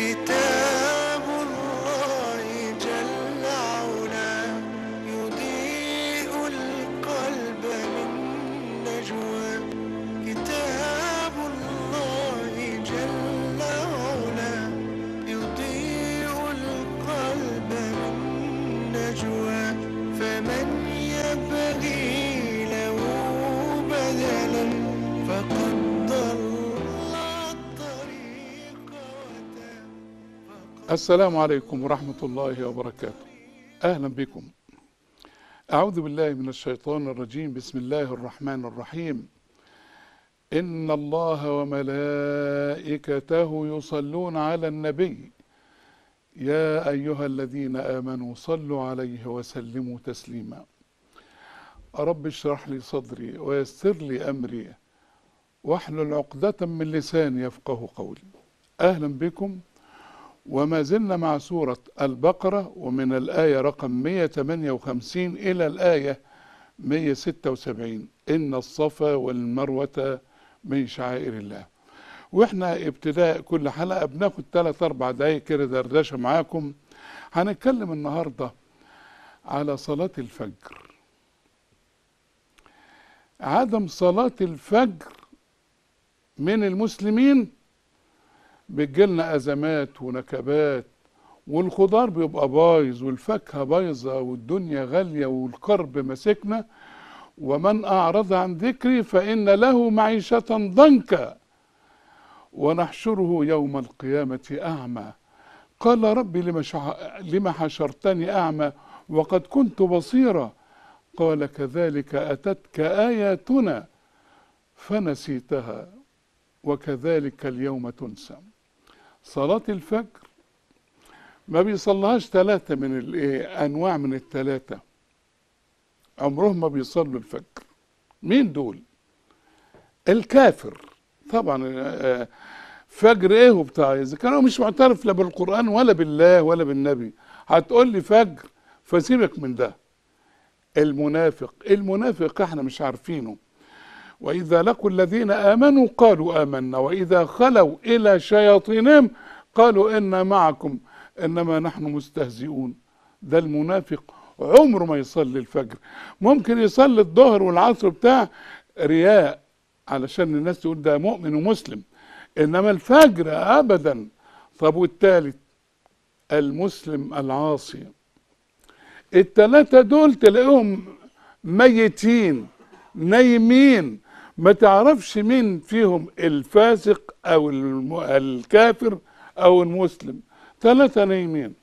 كتاب الله جل علا يضيء القلب من نجوى كتاب الله جل علا يضيء القلب من نجوى فمن يبغي له بدلا فقد ضل الطريق وتاب السلام عليكم ورحمة الله وبركاته أهلا بكم أعوذ بالله من الشيطان الرجيم بسم الله الرحمن الرحيم إن الله وملائكته يصلون على النبي يا أيها الذين آمنوا صلوا عليه وسلموا تسليما رب اشرح لي صدري ويسر لي أمري واحلل عقدة من لساني يفقه قولي أهلا بكم وما زلنا مع سورة البقرة ومن الآية رقم 158 إلى الآية 176 إن الصفا والمروة من شعائر الله واحنا ابتداء كل حلقة بناخد 3 4 دقايق كده دردشة معاكم هنتكلم النهاردة على صلاة الفجر عدم صلاة الفجر من المسلمين بتجيلنا ازمات ونكبات والخضار بيبقى بايظ والفاكهه بايظه والدنيا غاليه والقرب ماسكنا ومن اعرض عن ذكري فان له معيشه ضنكا ونحشره يوم القيامه اعمى قال رب لم, شع... لم حشرتني اعمى وقد كنت بصيرا قال كذلك اتتك اياتنا فنسيتها وكذلك اليوم تنسى صلاة الفجر ما بيصلهاش ثلاثة من الايه انواع من الثلاثة عمرهم ما بيصلوا الفجر مين دول الكافر طبعا آه، فجر ايه وبتاع اذا كان هو مش معترف لا بالقرآن ولا بالله ولا بالنبي هتقول لي فجر فسيبك من ده المنافق المنافق احنا مش عارفينه وإذا لقوا الذين آمنوا قالوا آمنا وإذا خلوا إلى شياطينهم قالوا إنا معكم إنما نحن مستهزئون ده المنافق عمره ما يصلي الفجر ممكن يصلي الظهر والعصر بتاع رياء علشان الناس تقول ده مؤمن ومسلم إنما الفجر أبدا طب والثالث المسلم العاصي التلاتة دول تلاقيهم ميتين نايمين ما تعرفش مين فيهم الفاسق او الم- الكافر او المسلم ثلاثة نايمين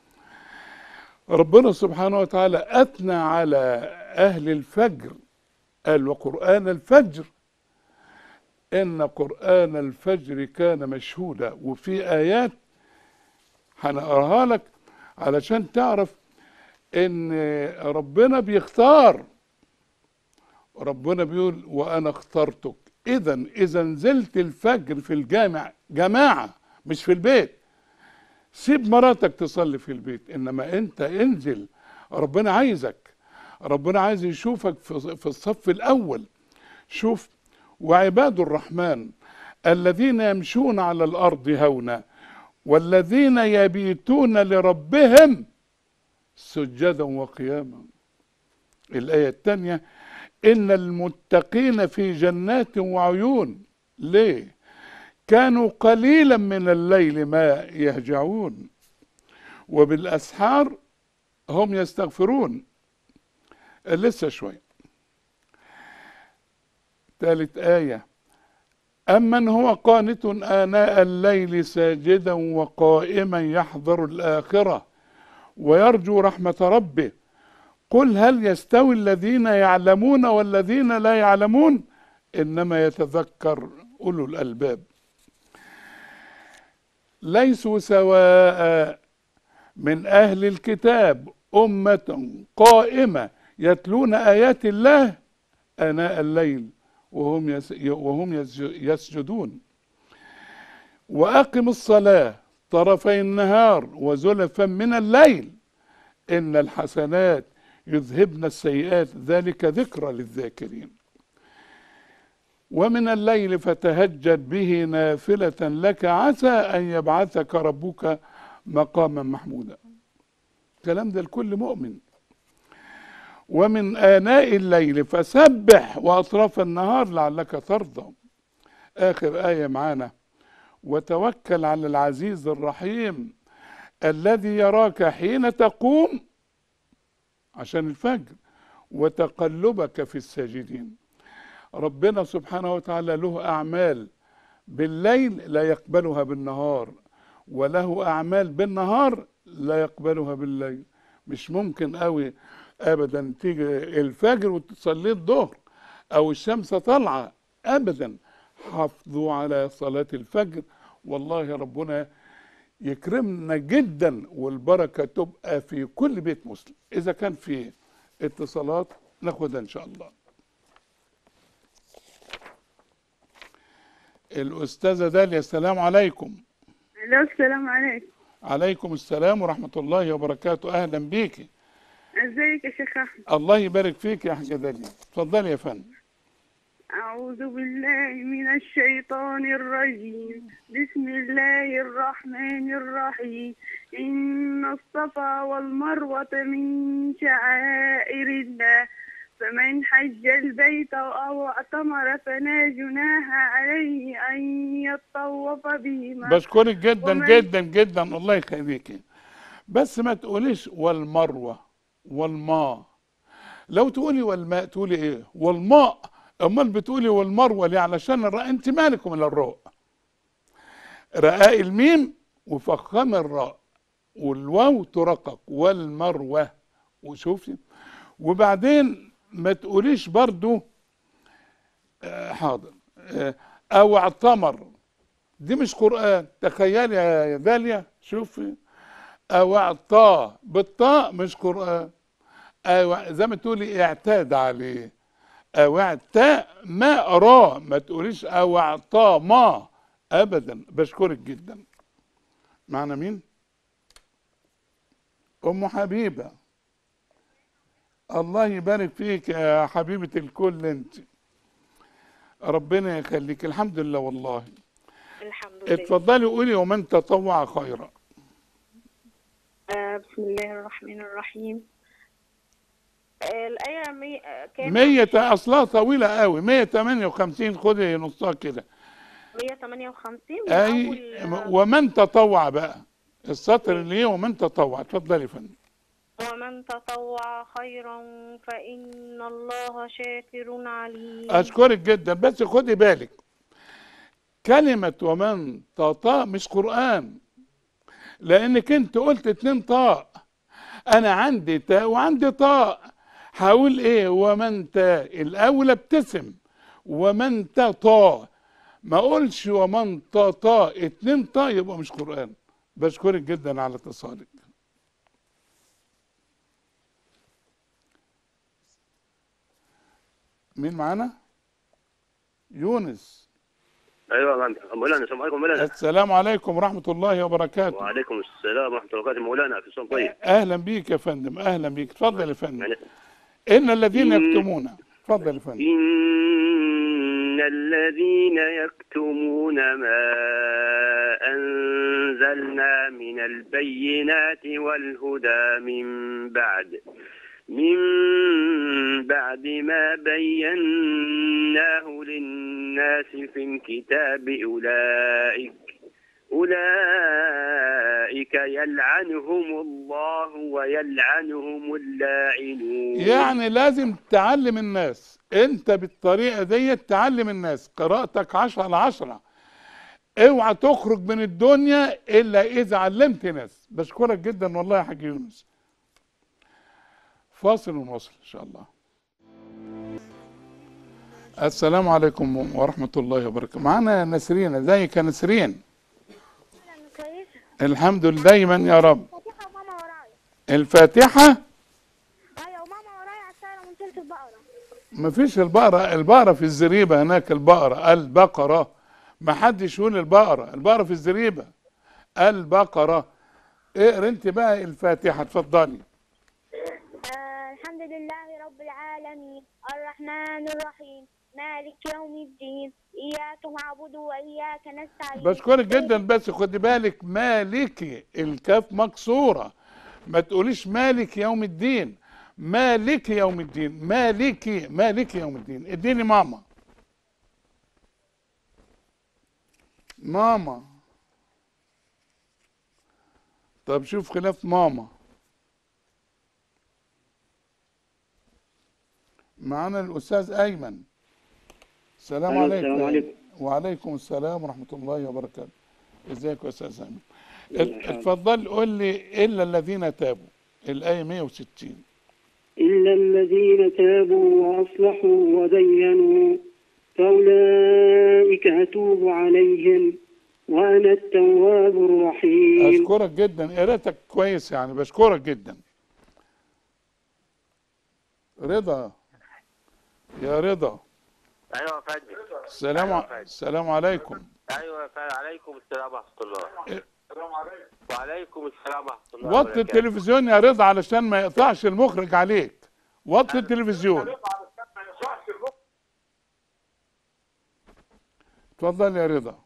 ربنا سبحانه وتعالى اثنى على اهل الفجر قال وقرآن الفجر ان قرآن الفجر كان مشهودا وفي ايات هنقراها لك علشان تعرف ان ربنا بيختار ربنا بيقول وانا اخترتك اذا اذا نزلت الفجر في الجامع جماعه مش في البيت سيب مراتك تصلي في البيت انما انت انزل ربنا عايزك ربنا عايز يشوفك في في الصف الاول شوف وعباد الرحمن الذين يمشون على الارض هونا والذين يبيتون لربهم سجدا وقياما الايه الثانيه إن المتقين في جنات وعيون ليه كانوا قليلا من الليل ما يهجعون وبالأسحار هم يستغفرون لسه شوي ثالث آية أمن هو قانت آناء الليل ساجدا وقائما يحذر الآخرة ويرجو رحمة ربه قل هل يستوي الذين يعلمون والذين لا يعلمون انما يتذكر اولو الالباب ليسوا سواء من اهل الكتاب امه قائمه يتلون ايات الله اناء الليل وهم يس وهم يس- يسجدون واقم الصلاه طرفي النهار وزلفا من الليل ان الحسنات يذهبن السيئات ذلك ذكرى للذاكرين ومن الليل فتهجد به نافلة لك عسى أن يبعثك ربك مقاما محمودا الكلام ده لكل مؤمن ومن آناء الليل فسبح وأطراف النهار لعلك ترضى آخر آية معانا وتوكل على العزيز الرحيم الذي يراك حين تقوم عشان الفجر وتقلبك في الساجدين ربنا سبحانه وتعالى له أعمال بالليل لا يقبلها بالنهار وله أعمال بالنهار لا يقبلها بالليل مش ممكن قوي أبدا تيجي الفجر وتصلي الظهر أو الشمس طالعة أبدا حافظوا على صلاة الفجر والله ربنا يكرمنا جدا والبركة تبقى في كل بيت مسلم إذا كان في اتصالات ناخدها إن شاء الله الأستاذة داليا السلام عليكم الو السلام عليكم عليكم السلام ورحمة الله وبركاته أهلا بيكي ازيك يا شيخ احمد الله يبارك فيك يا حاجة داليا اتفضلي يا فندم اعوذ بالله من الشيطان الرجيم بسم الله الرحمن الرحيم ان الصفا والمروه من شعائر الله فمن حج البيت او اعتمر فلا جناح عليه ان يطوف بهما بشكرك جدا ومن- جدا جدا الله يخليكي بس ما تقوليش والمروة والماء لو تقولي والماء تقولي ايه والماء امال بتقولي والمروة ليه علشان الراء انت مالكم من الراء رقاء الميم وفخام الراء والواو ترقق والمروة وشوفي وبعدين ما تقوليش برضو آه، حاضر آه، او اعتمر دي مش قرآن تخيلي يا داليا شوفي أو اعطاه بالطاء مش قرآن أو زي ما تقولي اعتاد عليه أو اعتاء ما أراه ما تقوليش أو اعطاه ما أبدا بشكرك جدا معنا مين؟ أم حبيبة الله يبارك فيك يا حبيبة الكل أنت ربنا يخليك الحمد لله والله الحمد لله اتفضلي قولي ومن تطوع خيرا آه بسم الله الرحمن الرحيم آه الآية مي... آه كام؟ 100 اصلها طويله قوي 158 خدي نصها كده 158 من اي أول آه، ومن تطوع بقى السطر اللي هي ومن تطوع اتفضلي يا فندم ومن تطوع خيرا فإن الله شاكر عليم اشكرك جدا بس خدي بالك كلمه ومن تطاء مش قران لانك انت قلت اتنين طاء انا عندي تاء وعندي طاء هقول ايه ومن تاء الاول ابتسم ومن تطاء ما اقولش ومن تطاء اتنين طاء يبقى مش قران بشكرك جدا على اتصالك مين معانا يونس ايوه مولانا مولانا السلام عليكم مولانا السلام عليكم ورحمة الله وبركاته وعليكم السلام ورحمه الله وبركاته مولانا في صوت طيب أهلا بيك يا فندم أهلا بيك اتفضل يا فندم يعني إن الذين مم. يكتمون اتفضل يا فندم إن الذين يكتمون ما أنزلنا من البينات والهدى من بعد من بعد ما بيناه للناس في الكتاب أولئك أولئك يلعنهم الله ويلعنهم اللاعنون يعني لازم تعلم الناس انت بالطريقة دي تعلم الناس قراءتك عشرة على عشرة اوعى تخرج من الدنيا الا اذا علمت ناس بشكرك جدا والله يا حاج يونس فاصل ونواصل ان شاء الله السلام عليكم ورحمة الله وبركاته معانا نسرين ازيك يا نسرين كويسة الحمد لله دايما يا رب فاتحة وماما ورايا الفاتحة أيوة وماما ورايا على الساعة من تلت البقرة مفيش البقرة البقرة في الزريبة هناك البقرة البقرة ما حدش يقول البقرة البقرة في الزريبة البقرة اقرا انت بقى الفاتحة اتفضلي آه الحمد لله رب العالمين الرحمن الرحيم مالك يوم الدين إياك نعبد وإياك نستعين بشكرك جدا بس خدي بالك مالكي الكاف مكسورة ما تقوليش مالك يوم الدين مالك يوم الدين مالكي مالك يوم الدين اديني ماما ماما طب شوف خلاف ماما معانا الأستاذ أيمن السلام أيوة، عليكم السلام عليكم. وعليكم السلام ورحمة الله وبركاته ازيك يا أستاذ أيمن الله يخليك. اتفضل قول لي إلا الذين تابوا الآية 160 إلا الذين تابوا وأصلحوا وبينوا فأولئك أتوب عليهم وأنا التواب الرحيم أشكرك جدا قراءتك كويس يعني بشكرك جدا رضا يا رضا ايوه يا فندم السلام أيوة ع... يا فندم. السلام عليكم ايوه يا فندم عليكم السلام ورحمه الله إيه. وعليكم السلام ورحمه الله وطي وبركاته. التلفزيون يا رضا علشان ما يقطعش المخرج عليك وطي التلفزيون اتفضل يا رضا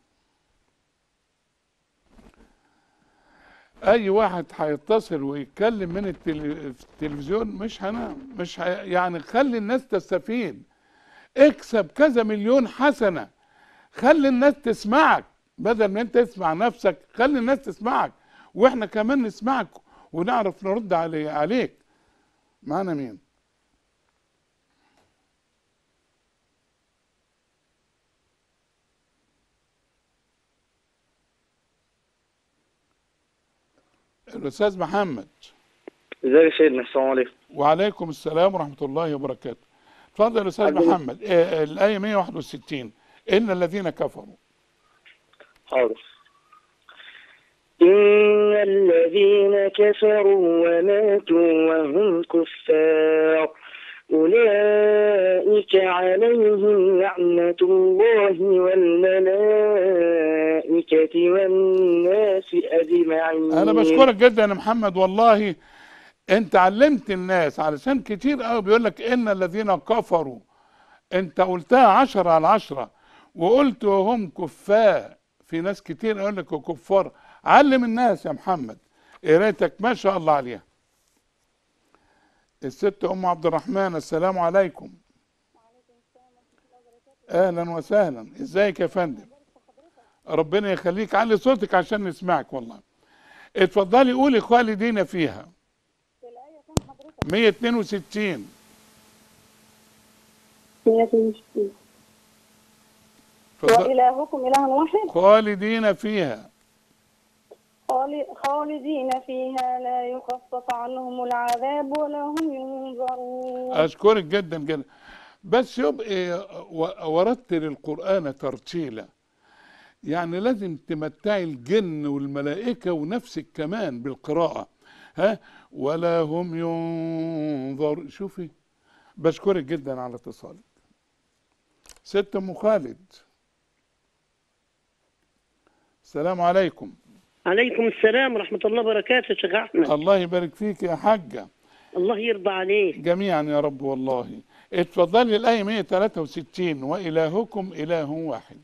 اي واحد هيتصل ويتكلم من التل- في التلفزيون مش هنام مش ه... يعني خلي الناس تستفيد اكسب كذا مليون حسنة خلي الناس تسمعك بدل ما انت تسمع نفسك خلي الناس تسمعك واحنا كمان نسمعك ونعرف نرد علي عليك معانا مين الاستاذ محمد ازيك يا سيدنا السلام عليكم وعليكم السلام ورحمة الله وبركاته اتفضل يا استاذ عندنا- محمد آه، الآية 161 إن الذين كفروا حاضر إن الذين كفروا وماتوا وهم كفار أولئك عليهم لعنة الله والملائكة والناس أجمعين أنا بشكرك جدا يا محمد والله أنت علمت الناس علشان كتير قوي بيقول لك إن الذين كفروا أنت قلتها عشرة على عشرة وقلت وهم كفار في ناس كتير يقول لك كفار علم الناس يا محمد قرايتك ما شاء الله عليها الست ام عبد الرحمن السلام عليكم اهلا وسهلا ازيك يا فندم ربنا يخليك علي صوتك عشان نسمعك والله اتفضلي قولي خالدين فيها 162 اتفضل. وإلهكم إله واحد خالدين فيها خال- خالدين فيها لا يخفف عنهم العذاب ولا هم ينظرون اشكرك جدا جدا بس يبقى و- ورتل القران ترتيلا يعني لازم تمتعي الجن والملائكه ونفسك كمان بالقراءه ها ولا هم ينظر شوفي بشكرك جدا على اتصالك ست ام خالد السلام عليكم عليكم السلام ورحمة الله وبركاته يا شيخ أحمد الله يبارك فيك يا حاجه الله يرضى عليك جميعا يا رب والله اتفضلي الآية 163 وإلهكم إله واحد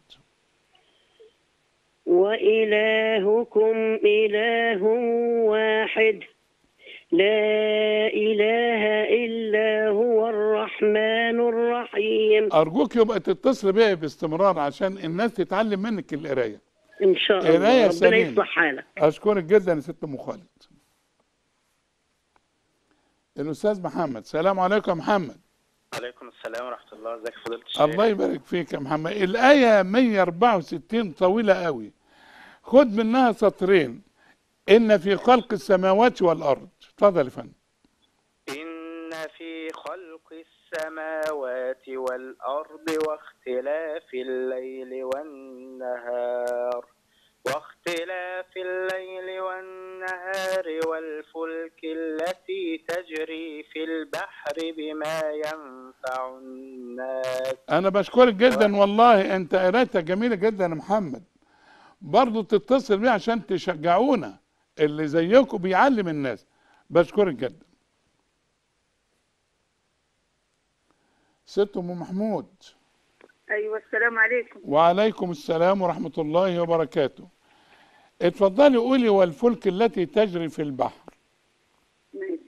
وإلهكم إله واحد لا إله إلا هو الرحمن الرحيم أرجوك يبقى تتصل بيا باستمرار عشان الناس تتعلم منك القراية إن شاء قراية الله ربنا سليمة. يصلح حالك أشكرك جدا يا ست أم خالد الأستاذ محمد سلام عليكم يا محمد عليكم السلام ورحمه الله ازيك يا فضيله الشيخ الله يبارك فيك يا محمد الآية 164 طويلة قوي خد منها سطرين إن في خلق السماوات والأرض اتفضل يا فندم إن في خلق السماوات والأرض واختلاف الليل والنهار واختلاف الليل والنهار والفلك التي تجري في البحر بما ينفع الناس انا بشكرك جدا والله انت قرايتك جميله جدا يا محمد برضو تتصل بيه عشان تشجعونا اللي زيكم بيعلم الناس بشكرك جدا ست ام محمود ايوه السلام عليكم وعليكم السلام ورحمة الله وبركاته اتفضلي قولي والفلك التي تجري في البحر ماشي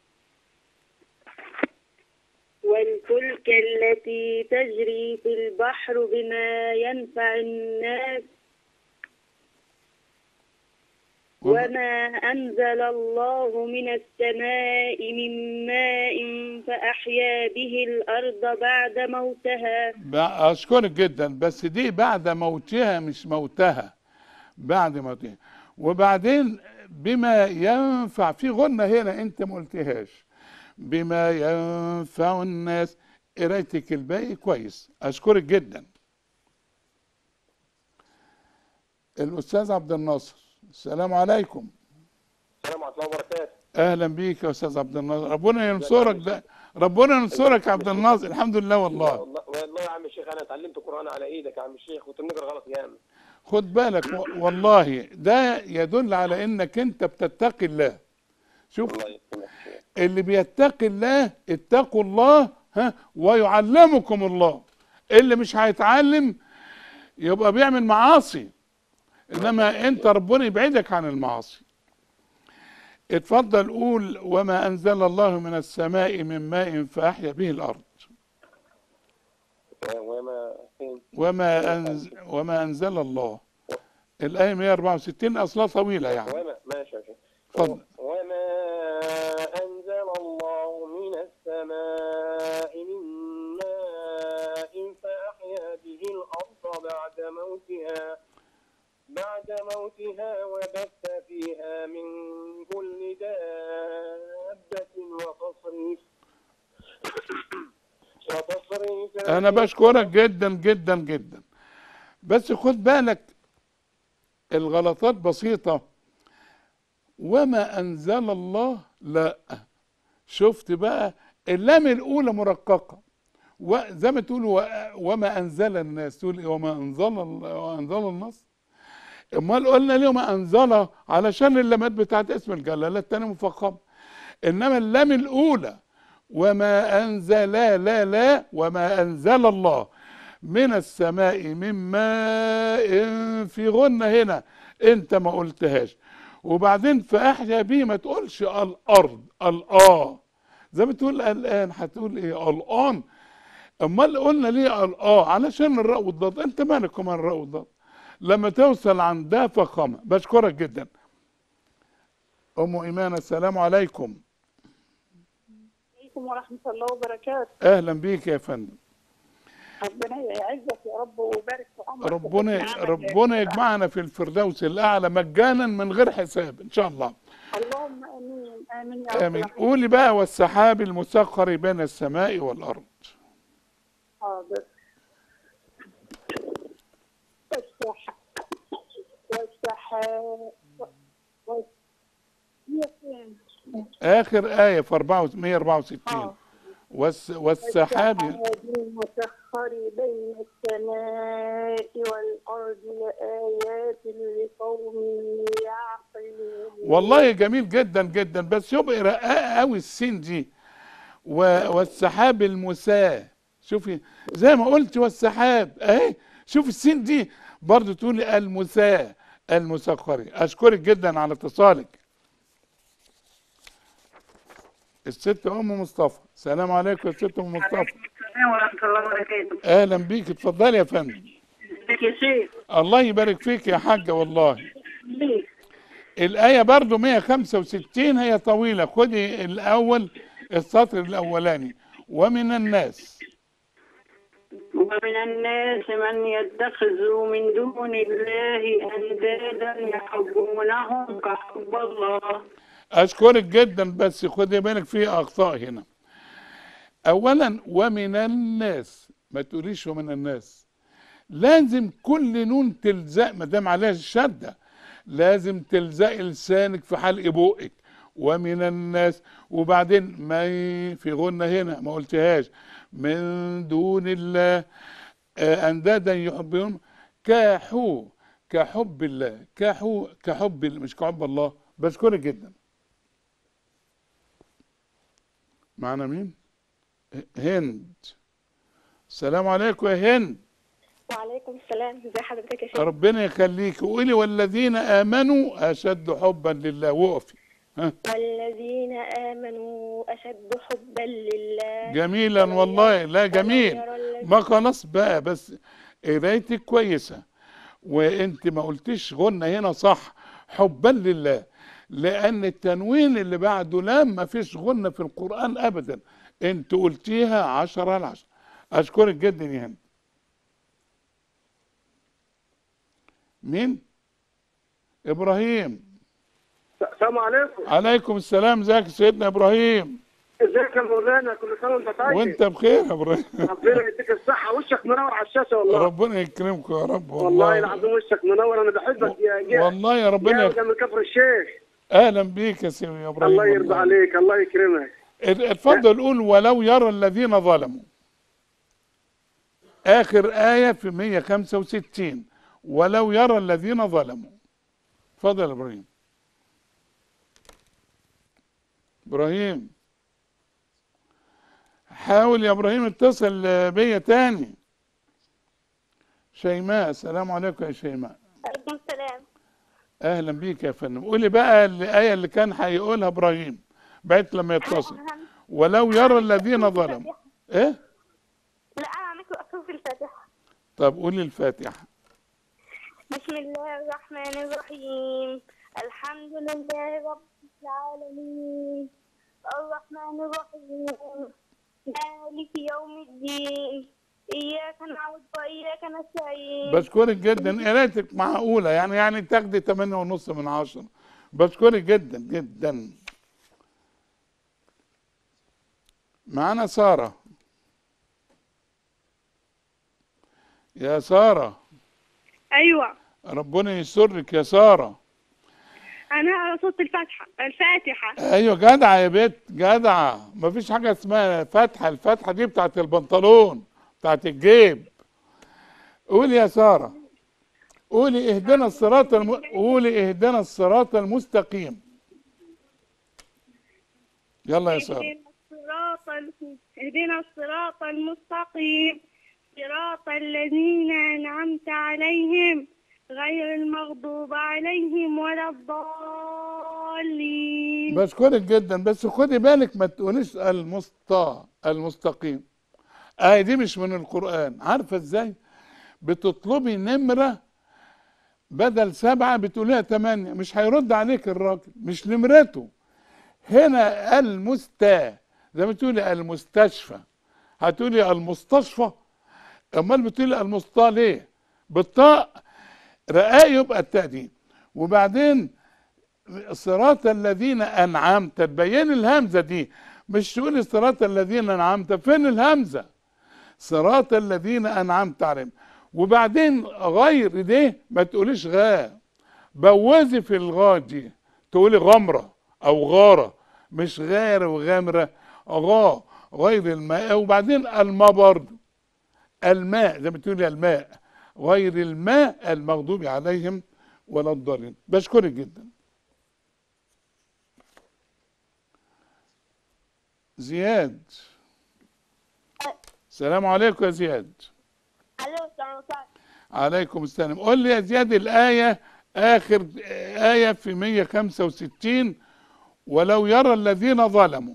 والفلك التي تجري في البحر بما ينفع الناس وما أنزل الله من السماء من ماء فأحيا به الأرض بعد موتها ب- أشكرك جدا بس دي بعد موتها مش موتها بعد موتها وبعدين بما ينفع في غنة هنا انت ما قلتهاش بما ينفع الناس قرايتك الباقي كويس اشكرك جدا الاستاذ عبد الناصر السلام عليكم السلام ورحمه الله وبركاته اهلا بيك يا استاذ عبد الناصر ربنا ينصرك ده ربنا ينصرك يا عبد الناصر الحمد لله والله والله والله يا عم الشيخ انا اتعلمت قران على ايدك يا عم الشيخ كنت بنقرا غلط ياما خد بالك و- والله ده يدل على انك انت بتتقي الله شوف الله يسلمك اللي بيتقي الله اتقوا الله ها ويعلمكم الله اللي مش هيتعلم يبقى بيعمل معاصي انما انت ربنا يبعدك عن المعاصي اتفضل قول وما انزل الله من السماء من ماء فاحيا به الارض وما فين وما أنزل وما انزل الله الايه 164 اصلها طويله يعني وما ماشي يا شيخ اتفضل وما انزل الله من السماء من ماء فاحيا به الارض بعد موتها بعد موتها وبث فيها من كل دابة وتصريف وتصريف انا بشكرك جدا جدا جدا بس خد بالك الغلطات بسيطة وما انزل الله لا شفت بقى اللام الاولى مرققة وزي ما تقول و- وما انزل الناس تقول إيه وما انزل ال- وانزل الناس امال قلنا ليه وما انزل علشان اللامات بتاعت اسم الجلاله التانية مفخمه انما اللام الاولى وما انزل لا لا وما انزل الله من السماء من ماء في غنة هنا انت ما قلتهاش وبعدين فاحيا به ما تقولش الارض الاه زي ما تقول الان هتقول ايه الان امال قلنا ليه الاه علشان الراء والضاد انت مالك ومال الراء والضاد لما توصل عندها فخامه بشكرك جدا ام ايمان السلام عليكم عليكم ورحمة الله وبركاته اهلا بيك يا فندم ربنا يعزك يا رب ويبارك في عمرك ربنا ويحسن عملك. ربنا يجمعنا في الفردوس الاعلى مجانا من غير حساب ان شاء الله اللهم امين امين يا رب امين العالمين. قولي بقى والسحاب المسخر بين السماء والارض حاضر والسحاب والسحاب وال- هي فين؟ اخر ايه في 164 آه. والس والسحاب المسخر بين السماء والأرض لآيات لقوم يعقلون والله جميل جدا جدا بس يبقى رقاقه قوي السين دي و... والسحاب المساه شوفي زي ما قلت والسحاب اهي شوف السين دي برضو تقولي المساه المسخري اشكرك جدا على اتصالك الست ام مصطفى السلام عليكم يا ست ام مصطفى السلام ورحمة الله وبركاته اهلا بيك اتفضلي يا فندم ازيك يا شيخ الله يبارك فيك يا حاجه والله ليه؟ الآية برضو 165 هي طويلة خدي الأول السطر الأولاني ومن الناس ومن الناس من يتخذ من دون الله أندادا يحبونهم كحب الله أشكرك جدا بس خدي بالك في أخطاء هنا أولا ومن الناس ما تقوليش ومن الناس لازم كل نون تلزق ما دام عليها الشدة لازم تلزقي لسانك في حلق بقك ومن الناس وبعدين ما في غنة هنا ما قلتهاش من دون الله آه، أندادا يحبون كحو كحب الله كحو كحب مش كحب الله بشكرك جدا معنا مين هند السلام عليكم يا هند وعليكم السلام ازي حضرتك يا شيخ ربنا يخليك وقولي والذين امنوا اشد حبا لله وقفي ها والذين آمنوا أشد حبا لله جميلا ولو والله يرى- لا ولو جميل يرى الذين- ما خلاص بقى بس قرايتك كويسه وانت ما قلتيش غنى هنا صح حبا لله لان التنوين اللي بعده لام ما فيش غنى في القران ابدا انت قلتيها عشرة على عشرة اشكرك جدا يا هند مين ابراهيم السلام عليكم عليكم السلام ازيك يا سيدنا ابراهيم ازيك يا مولانا كل سنه وانت طيب وانت بخير يا ابراهيم ربنا يديك الصحه وشك منور على الشاشه والله ربنا يكرمكم يا رب والله والله العظيم وشك منور انا بحبك يا جا والله يا ربنا يا يك- من كفر الشيخ اهلا بيك يا سيدي يا ابراهيم الله يرضى والله. عليك الله يكرمك اتفضل قول ولو يرى الذين ظلموا اخر ايه في 165 ولو يرى الذين ظلموا اتفضل يا ابراهيم ابراهيم حاول يا ابراهيم اتصل بيا تاني شيماء السلام عليكم يا شيماء عليكم السلام اهلا بيك يا فندم قولي بقى الايه اللي كان هيقولها ابراهيم بعد لما يتصل ولو يرى الذين ظلموا ايه لا أنا عملت أصلا في الفاتحة طب قولي الفاتحه بسم الله الرحمن الرحيم الحمد لله رب العالمين الرحمن الرحيم مالك يوم الدين إياك نعبد وإياك نستعين بشكرك جدا قرايتك معقوله يعني يعني تاخدي 8 ونص من عشرة بشكرك جدا جدا معانا ساره يا ساره ايوه ربنا يسرك يا ساره انا على صوت الفاتحه الفاتحه ايوه جدعه يا بت جدعه مفيش حاجه اسمها فتحه الفتحه دي بتاعت البنطلون بتاعت الجيب قولي يا ساره قولي اهدنا الصراط الم... قولي اهدنا الصراط المستقيم يلا يا ساره اهدنا الصراط ال- اهدنا الصراط المستقيم صراط الذين انعمت عليهم غير المغضوب عليهم ولا الضالين بشكرك جدا بس خدي بالك ما تقوليش المسطى المستقيم اه دي مش من القرآن عارفة ازاي بتطلبي نمرة بدل سبعة بتقوليها تمانية مش هيرد عليك الراجل مش نمرته هنا المستا زي ما تقولي المستشفى هتقولي المستشفى امال بتقولي المسطى ليه بالطاء رقاق يبقى التاء دي وبعدين صراط الذين انعمت تبين الهمزه دي مش تقولي صراط الذين انعمت فين الهمزه صراط الذين انعمت عليهم وبعدين غير دي ما تقوليش غا بوزي في الغا دي تقولي غمره او غاره مش غاره وغامره غا غير الماء وبعدين الماء برضه الماء زي ما تقولي الماء غير الماء المغضوب عليهم ولا الضالين بشكرك جدا زياد السلام عليكم يا زياد ألو السلام عليكم عليكم السلام قول لي يا زياد الآية آخر آية في 165 ولو يرى الذين ظلموا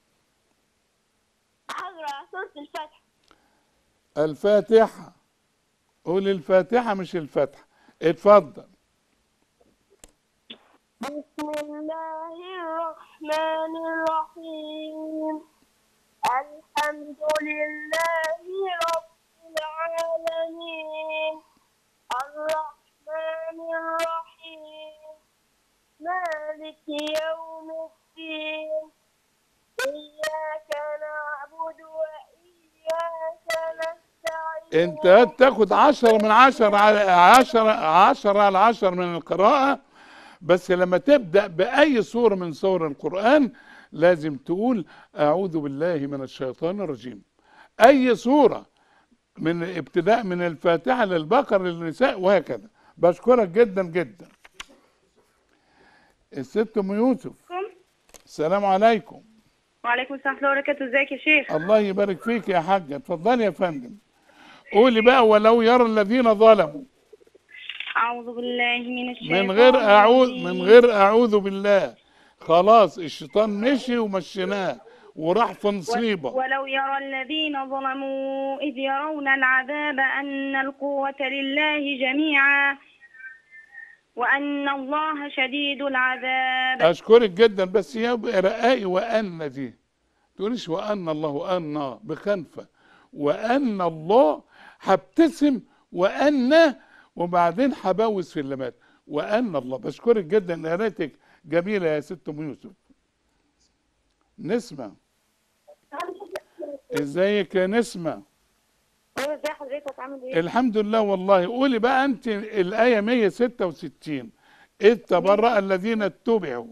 أقرأ سورة الفتح الفاتحة قول الفاتحة مش الفتحة اتفضل بسم الله الرحمن الرحيم الحمد لله رب العالمين الرحمن الرحيم مالك يوم الدين إياك نعبد وإياك نستعين انت تاخد عشرة من عشرة على عشرة عشرة على عشرة من القراءة بس لما تبدأ بأي سورة من سور القرآن لازم تقول أعوذ بالله من الشيطان الرجيم أي سورة من ابتداء من الفاتحة للبقرة للنساء وهكذا بشكرك جدا جدا الست أم يوسف السلام عليكم وعليكم السلام ورحمه الله وبركاته ازيك يا شيخ الله يبارك فيك يا حاجة اتفضلي يا فندم قولي بقى ولو يرى الذين ظلموا أعوذ بالله من الشيطان من غير اعوذ الرجيم. من غير اعوذ بالله خلاص الشيطان مشي ومشيناه وراح في نصيبه ولو يرى الذين ظلموا إذ يرون العذاب أن القوة لله جميعا وأن الله شديد العذاب اشكرك جدا بس يبقى رقائي وان دي تقوليش وان الله ان بخنفه وان الله هبتسم وان وبعدين هبوس في اللمات وان الله بشكرك جدا قرايتك جميله يا ست ام يوسف نسمه ازيك يا نسمه ازي حضرتك عامل ايه؟ الحمد لله والله قولي بقى انت الايه 166 اذ تبرأ الذين اتبعوا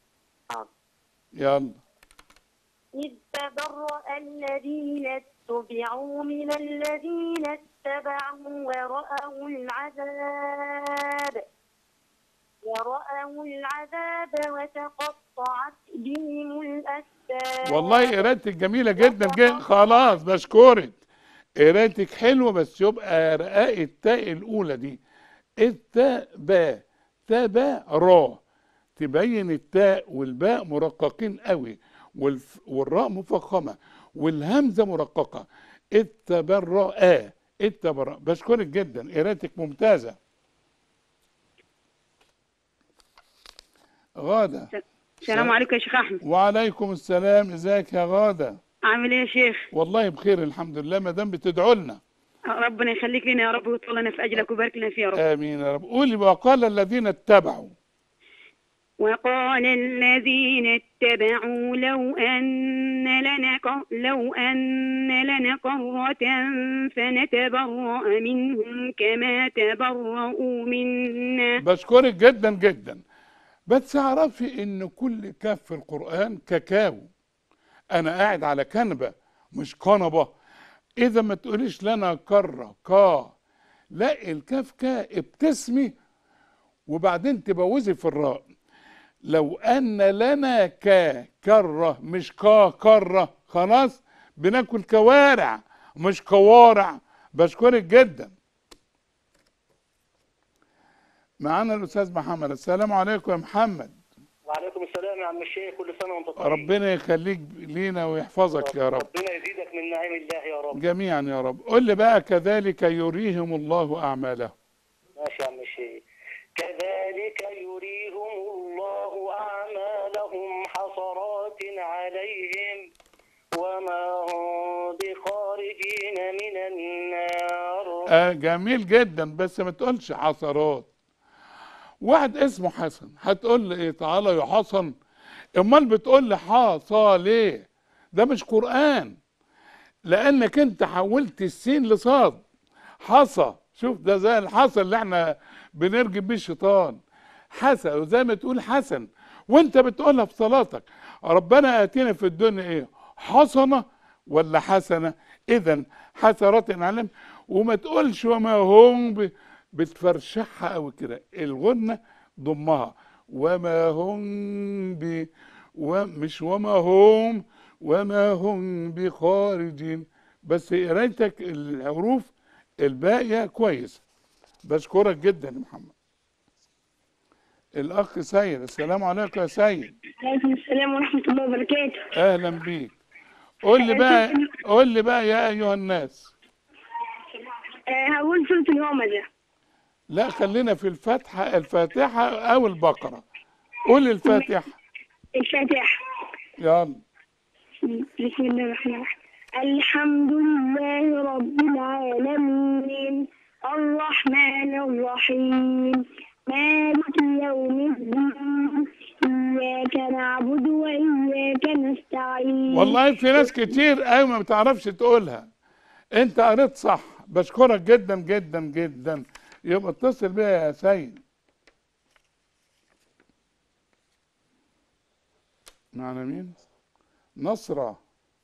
يلا إذ تبرأ الذين اتبعوا من الذين اتبعوا ورأوا العذاب ورأوا العذاب وتقطعت بهم الأسباب والله قرايتك جميلة جدا جدا خلاص بشكرك قرايتك حلوة بس يبقى رقاق التاء الأولى دي التاء باء تاء باء را تبين التاء والباء مرققين قوي والف والراء مفخمة والهمزة مرققة التبرأ التبرأ بشكرك جدا قرايتك ممتازة غادة السلام عليكم يا شيخ احمد وعليكم السلام ازيك يا غادة عامل ايه يا شيخ والله بخير الحمد لله ما دام بتدعوا لنا ربنا يخليك لنا يا رب ويطول لنا في اجلك ويبارك لنا فيه يا رب امين يا رب قولي وقال الذين اتبعوا وقال الذين اتبعوا لو أن لنا ق- لو أن لنا قرة فنتبرأ منهم كما تبرؤوا منا بشكرك جدا جدا بس اعرفي ان كل كاف في القران كاكاو انا قاعد على كنبه مش كنبه اذا ما تقوليش لنا كره كا لا الكاف كا ابتسمي وبعدين تبوزي في الراء لو ان لنا كا كره مش كا كره خلاص بناكل كوارع مش كوارع بشكرك جدا معانا الاستاذ محمد السلام عليكم يا محمد وعليكم السلام يا عم الشيخ كل سنه وانت طيب ربنا يخليك لينا ويحفظك يا رب ربنا يزيدك من نعيم الله يا رب جميعا يا رب قل لي بقى كذلك يريهم الله اعمالهم ماشي يا عم الشيخ كذلك يريهم الله أعمالهم حسرات عليهم وما هم بخارجين من النار آه جميل جدا بس ما تقولش حسرات واحد اسمه حسن هتقول لي ايه تعالى يا حسن امال بتقول لي حاصى ليه ده مش قران لانك انت حولت السين لصاد حصى شوف ده زي الحصى اللي احنا بنرجم بيه الشيطان حسن وزي ما تقول حسن وانت بتقولها في صلاتك ربنا اتينا في الدنيا ايه حسنه ولا حسنه اذا حسرات علم وما تقولش وما هم ب- بتفرشحها قوي كده الغنه ضمها وما هم ب ومش وما هم وما هم بخارجين بس قرايتك الحروف الباقيه كويس بشكرك جدا يا محمد الاخ سيد السلام عليكم يا سيد وعليكم السلام ورحمة الله وبركاته اهلا بيك قول لي بقى قول لي بقى يا ايها الناس آه هقول سورة الهمزة لا خلينا في الفاتحه الفاتحه او البقره قول الفاتحه الفاتحة يلا بسم الله الرحمن الرحيم الحمد لله رب العالمين الرحمن الرحيم مالك يوم الدين إياك نعبد وإياك نستعين والله في ناس كتير قوي ما بتعرفش تقولها انت قريت صح بشكرك جدا جدا جدا يبقى اتصل بيا يا سيد معنا مين نصرة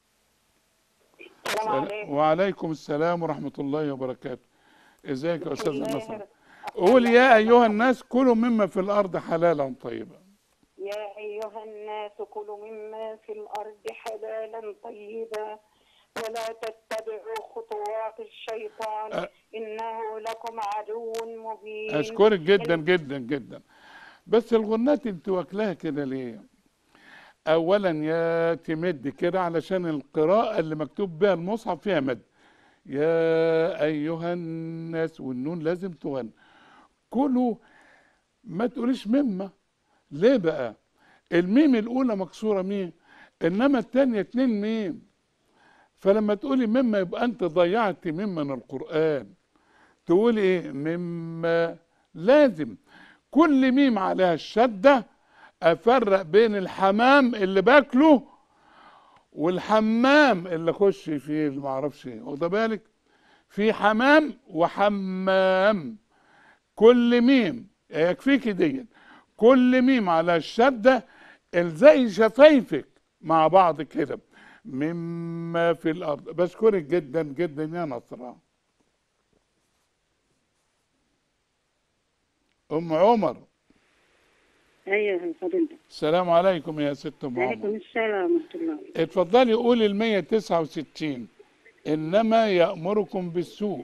سلام- وعليكم السلام ورحمة الله وبركاته ازيك يا استاذ نصرة قول يا ايها الناس كلوا مما في الارض حلالا طيبا يا أيها الناس كلوا مما في الأرض حلالا طيبا ولا تتبعوا خطوات الشيطان أ- إنه لكم عدو مبين اشكرك جدا جدا جدا بس الغنات انت واكلاها كده ليه اولا يا تمد كده علشان القراءة اللي مكتوب بها المصحف فيها مد يا ايها الناس والنون لازم تغنى كلوا ما تقوليش مما ليه بقى الميم الاولى مكسورة ميم انما التانية اتنين ميم فلما تقولي مما يبقى انت ضيعت ميم من القرآن تقول ايه مما لازم كل ميم عليها الشدة افرق بين الحمام اللي باكله والحمام اللي اخش فيه اللي معرفش ايه واخد بالك في حمام وحمام كل ميم يكفيك دي كل ميم على الشدة الزي شفايفك مع بعض كده مما في الارض بشكرك جدا جدا يا نصرة ام عمر ايوه فضيلتك السلام عليكم يا ست ام عليكم عمر السلام ورحمه الله اتفضلي قولي ال 169 انما يأمركم بالسوء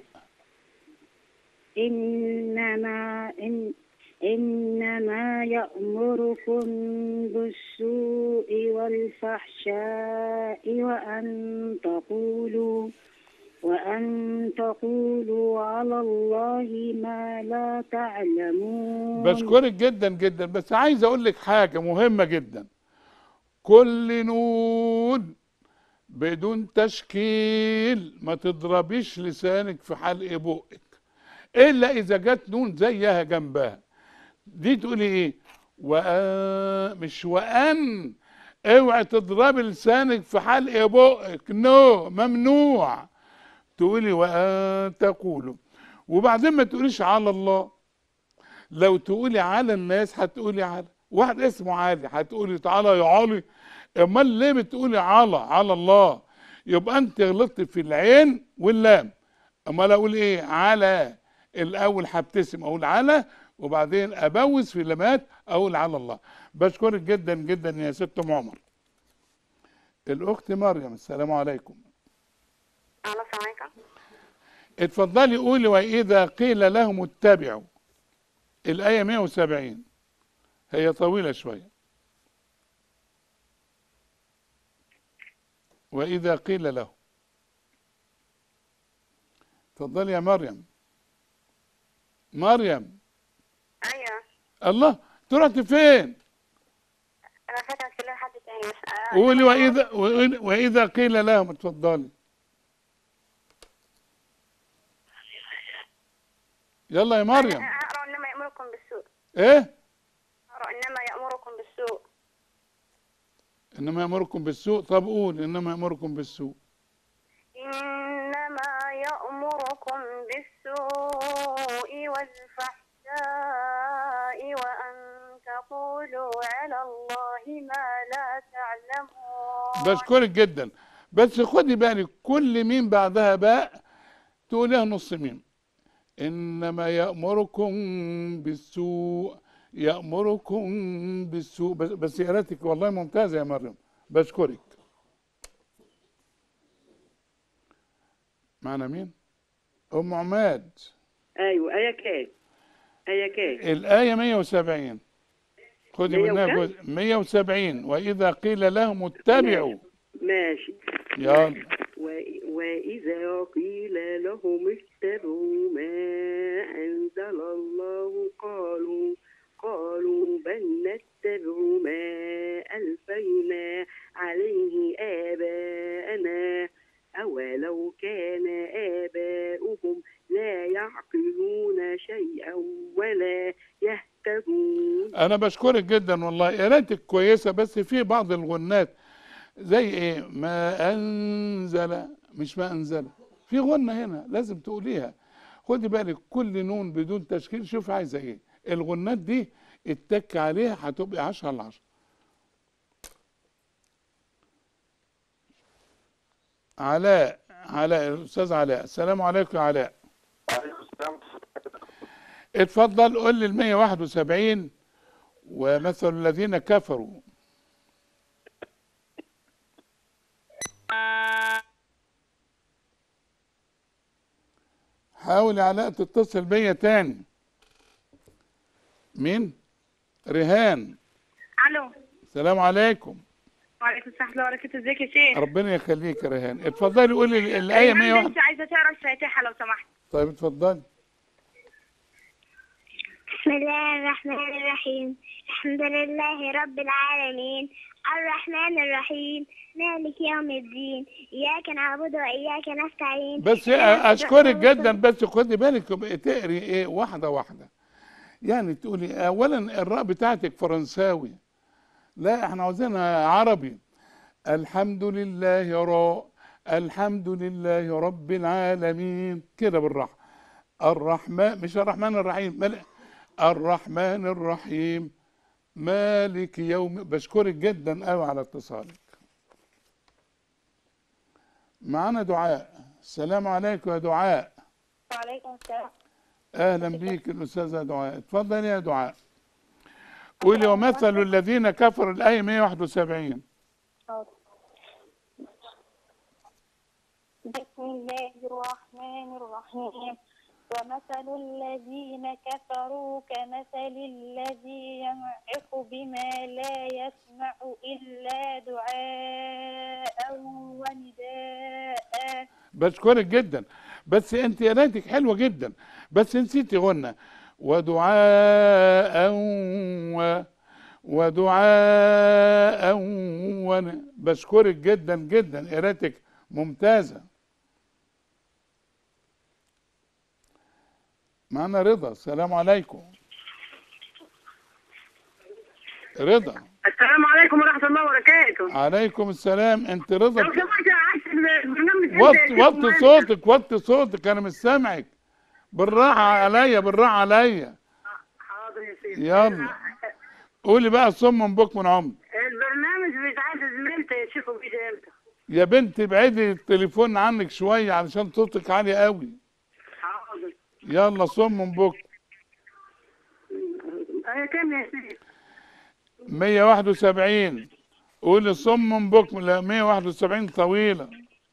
انما إن انما يأمركم بالسوء والفحشاء وان تقولوا وأن تقولوا على الله ما لا تعلمون بشكرك جدا جدا بس عايز اقول لك حاجه مهمه جدا كل نون بدون تشكيل ما تضربيش لسانك في حلق بقك الا اذا جت نون زيها جنبها دي تقولي ايه وأن مش وان اوعي تضربي لسانك في حلق بقك نو ممنوع تقولي وان تقولوا وبعدين ما تقوليش على الله لو تقولي على الناس هتقولي على واحد اسمه علي هتقولي تعالى يا علي امال ليه بتقولي على على الله يبقى انت غلطت في العين واللام امال اقول ايه على الاول هبتسم اقول على وبعدين ابوز في اللامات اقول على الله بشكرك جدا جدا يا ست ام عمر الاخت مريم السلام عليكم الو السلام عليكم اتفضلي قولي واذا قيل لهم اتبعوا الايه 170 هي طويله شويه واذا قيل له اتفضلي يا مريم مريم ايوه الله انت رحت فين انا فاكره اتكلم حد تاني بس آه، قولي واذا واذا قيل لهم اتفضلي يلا يا مريم أنا اقرا انما يامركم بالسوء ايه اقرا انما يامركم بالسوء انما يامركم بالسوء طب قول انما يامركم بالسوء إنما يأمركم بالسوء والفحشاء وأن تقولوا على الله ما لا تعلمون بشكرك جدا بس خدي بالك كل ميم بعدها باء تقوليها نص ميم انما يامركم بالسوء يامركم بالسوء بس, بس قراءتك والله ممتازه يا مريم بشكرك معنا مين ام عماد ايوه ايه كام ايه كام الايه 170 خدي مية منها وكام؟ جزء 170 واذا قيل لهم اتبعوا ماشي يلا و- وإذا قيل لهم اتبعوا ما أنزل الله قالوا قالوا بل نتبع ما ألفينا عليه آباءنا أولو كان آباؤهم لا يعقلون شيئا ولا يهتدون انا بشكرك جدا والله قراءتك كويسه بس في بعض الغنات زي ايه ما انزل مش ما انزل في غنه هنا لازم تقوليها خدي بالك كل نون بدون تشكيل شوف عايزه ايه الغنات دي اتك عليها هتبقى 10 على 10 علاء علاء الاستاذ علاء السلام عليكم يا علاء اتفضل قول لي ال 171 ومثل الذين كفروا حاول يا علاء تتصل بيا تاني مين ريهان الو السلام عليكم وعليكم السلام ورحمه الله وبركاته ازيك يا شيخ ربنا يخليك يا ريهان اتفضلي قولي ال- الآية أيمن 101 بنتي عايزه تقرا الفاتحه لو سمحت طيب اتفضلي بسم الله الرحمن الرحيم الحمد لله رب العالمين الرحمن الرحيم مالك يوم الدين إياك نعبد وإياك نستعين بس اهدنا اشكرك الصراط جدا بس خدي بالك تبقي تقري ايه واحده واحده يعني تقولي اولا الراء بتاعتك فرنساوي لا احنا عاوزينها عربي الحمد لله راء الحمد لله رب العالمين كده بالراحه الرحمن مش الرحمن الرحيم مال- الرحمن الرحيم مالك يوم بشكرك جدا قوي على اتصالك معانا دعاء السلام عليكم يا دعاء وعليكم السلام اهلا بيك الاستاذه دعاء اتفضل يا دعاء قولي ومثل الذين كفروا الايه 171 بسم الله الرحمن الرحيم ومثل الذين كفروا كمثل الذي ينعق بما لا يسمع إلا دعاء ونداء بشكرك جدا بس انت قرايتك حلوه جدا بس نسيتي غنى ودعاء و ودعاء ون... بشكرك جدا جدا قرايتك ممتازه معنا رضا السلام عليكم رضا السلام عليكم ورحمه الله وبركاته عليكم السلام انت رضا لو سمحت يا عايز البرنامج وطي وطي صوتك وطي صوتك انا مش سامعك بالراحه عليا بالراحه عليا حاضر يا سيدي يلا قولي بقى صم من بكم من عمر البرنامج بتاع زميلتي يا شيخ بيجي امتى؟ يا بنتي ابعدي التليفون عنك شويه علشان صوتك عالي قوي حاضر يلا صم من بكم ايه كام يا سيدي؟ 171 قولي صم من بكم لا 171 طويله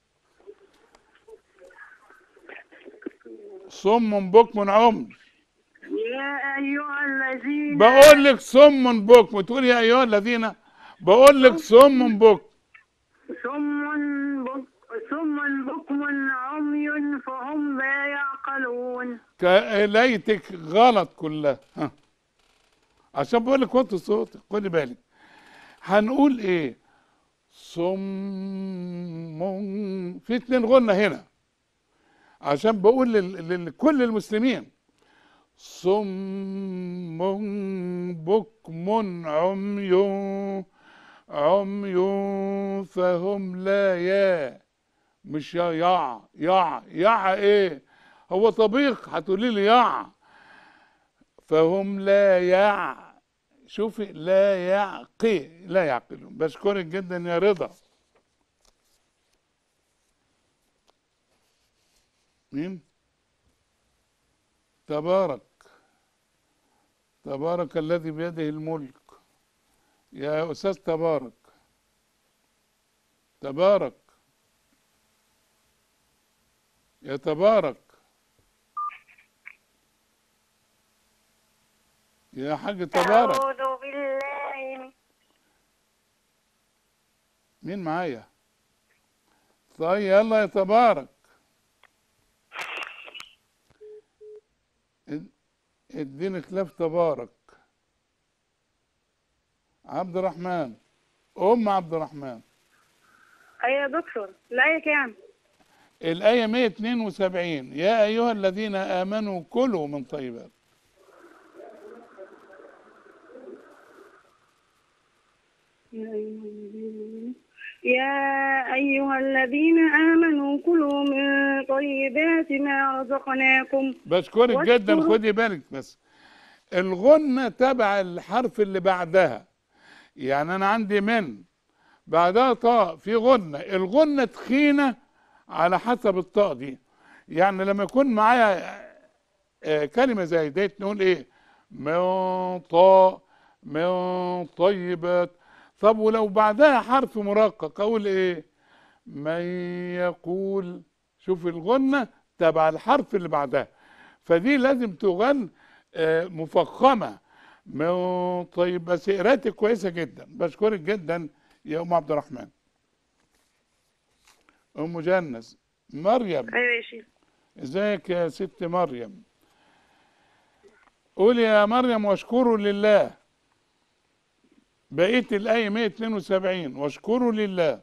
صم من بكم من عمر يا ايها الذين بقول لك صم بكم تقول يا ايها الذين بقول لك صم بكم صم بك صم بكم عمي فهم لا يعقلون ليتك غلط كلها ها. عشان بقول لك وطي صوتك خدي بالك هنقول ايه صم في اتنين غنى هنا عشان بقول لل- لكل المسلمين صم بكم عمي عمي فهم لا يا مش يا يع يع يع ايه هو طبيخ هتقولي لي يع فهم لا يع شوفي لا يعقي لا يعقلون بشكرك جدا يا رضا مين تبارك تبارك الذي بيده الملك يا استاذ تبارك تبارك يا تبارك يا حاج تبارك أعوذ بالله من مين معايا طيب يلا يا تبارك اد- اديني خلاف تبارك عبد الرحمن ام عبد الرحمن ايوه يا دكتور الايه كام؟ الآية 172 يا أيها الذين آمنوا كلوا من طيبات يا أيها الذين آمنوا كلوا من طيبات ما رزقناكم بشكرك واشكروا- جدا خدي بالك بس الغنة تبع الحرف اللي بعدها يعني أنا عندي من بعدها طاء في غنة الغنة تخينة على حسب الطاء دي يعني لما يكون معايا آه، كلمة زي ديت نقول إيه من طاء من طيبات طب ولو بعدها حرف مرقق أقول إيه من يقول شوف الغنة تبع الحرف اللي بعدها فدي لازم تغن آه، مفخمه مو- طيب بس قراءتك كويسه جدا بشكرك جدا يا ام عبد الرحمن ام جنس مريم ايوه يا شيخ ازيك يا ست مريم قولي يا مريم واشكروا لله بقيت الآية 172 واشكروا لله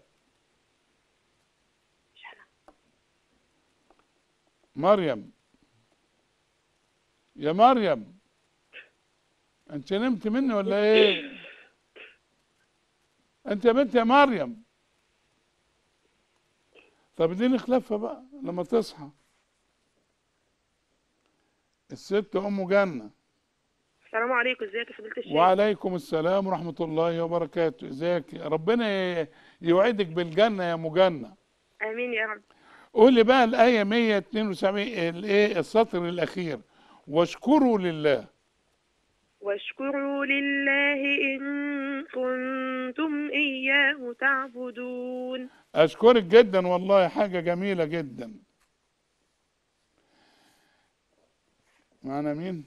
مريم يا مريم انت نمت مني ولا ايه انت يا بنت يا مريم طب اديني خلافها بقى لما تصحى الست ام جنه السلام عليكم ازيك يا فضيله الشيخ وعليكم السلام ورحمه الله وبركاته ازيك ربنا ي- يوعدك بالجنه يا مجنه امين يا رب قولي بقى الايه 172 الايه السطر الاخير واشكروا لله واشكروا لله ان كنتم اياه تعبدون اشكرك جدا والله حاجه جميله جدا معنا مين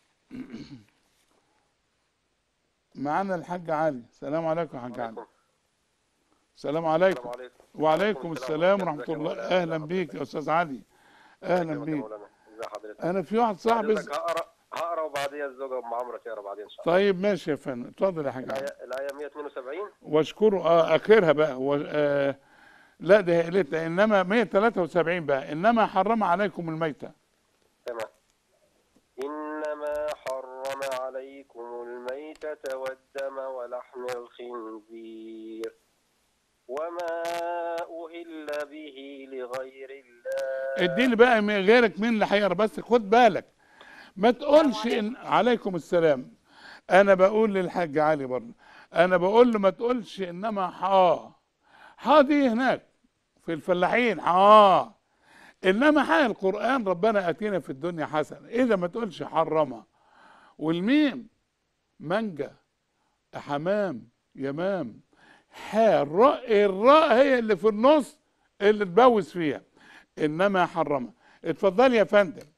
معنا الحاج علي السلام عليكم يا حاج علي السلام عليكم السلام عليكم وعليكم السلام ورحمه ازيك يا الله مولانا؟ اهلا بيك يا استاذ علي اهلا ازيك يا بيك مولانا؟ ازي حضرتك انا في واحد صاحبي حضرتك هقرا هقرا وبعديها الزوجه ام عمرو تقرا بعدين ان شاء الله طيب ماشي يا فندم اتفضل يا حاج علي الايه الايه 172 واشكروا اه اخرها بقى و... آه لا ده قلتها انما 173 بقى انما حرم عليكم الميته تمام انما حرم عليكم الميتة والدم ولحم الخنزير وما أهل به لغير الله اديني بقى من غيرك مين اللي هيقرا بس خد بالك ما تقولش ان عليكم السلام انا بقول للحاج علي برضه انا بقول له ما تقولش انما حا حا دي هناك في الفلاحين حا انما حا القران ربنا اتينا في الدنيا حسنه اذا ما تقولش حرمها والميم منجا حمام يمام حا الراء الراء هي اللي في النص اللي تبوس فيها انما حرمها اتفضل يا فندم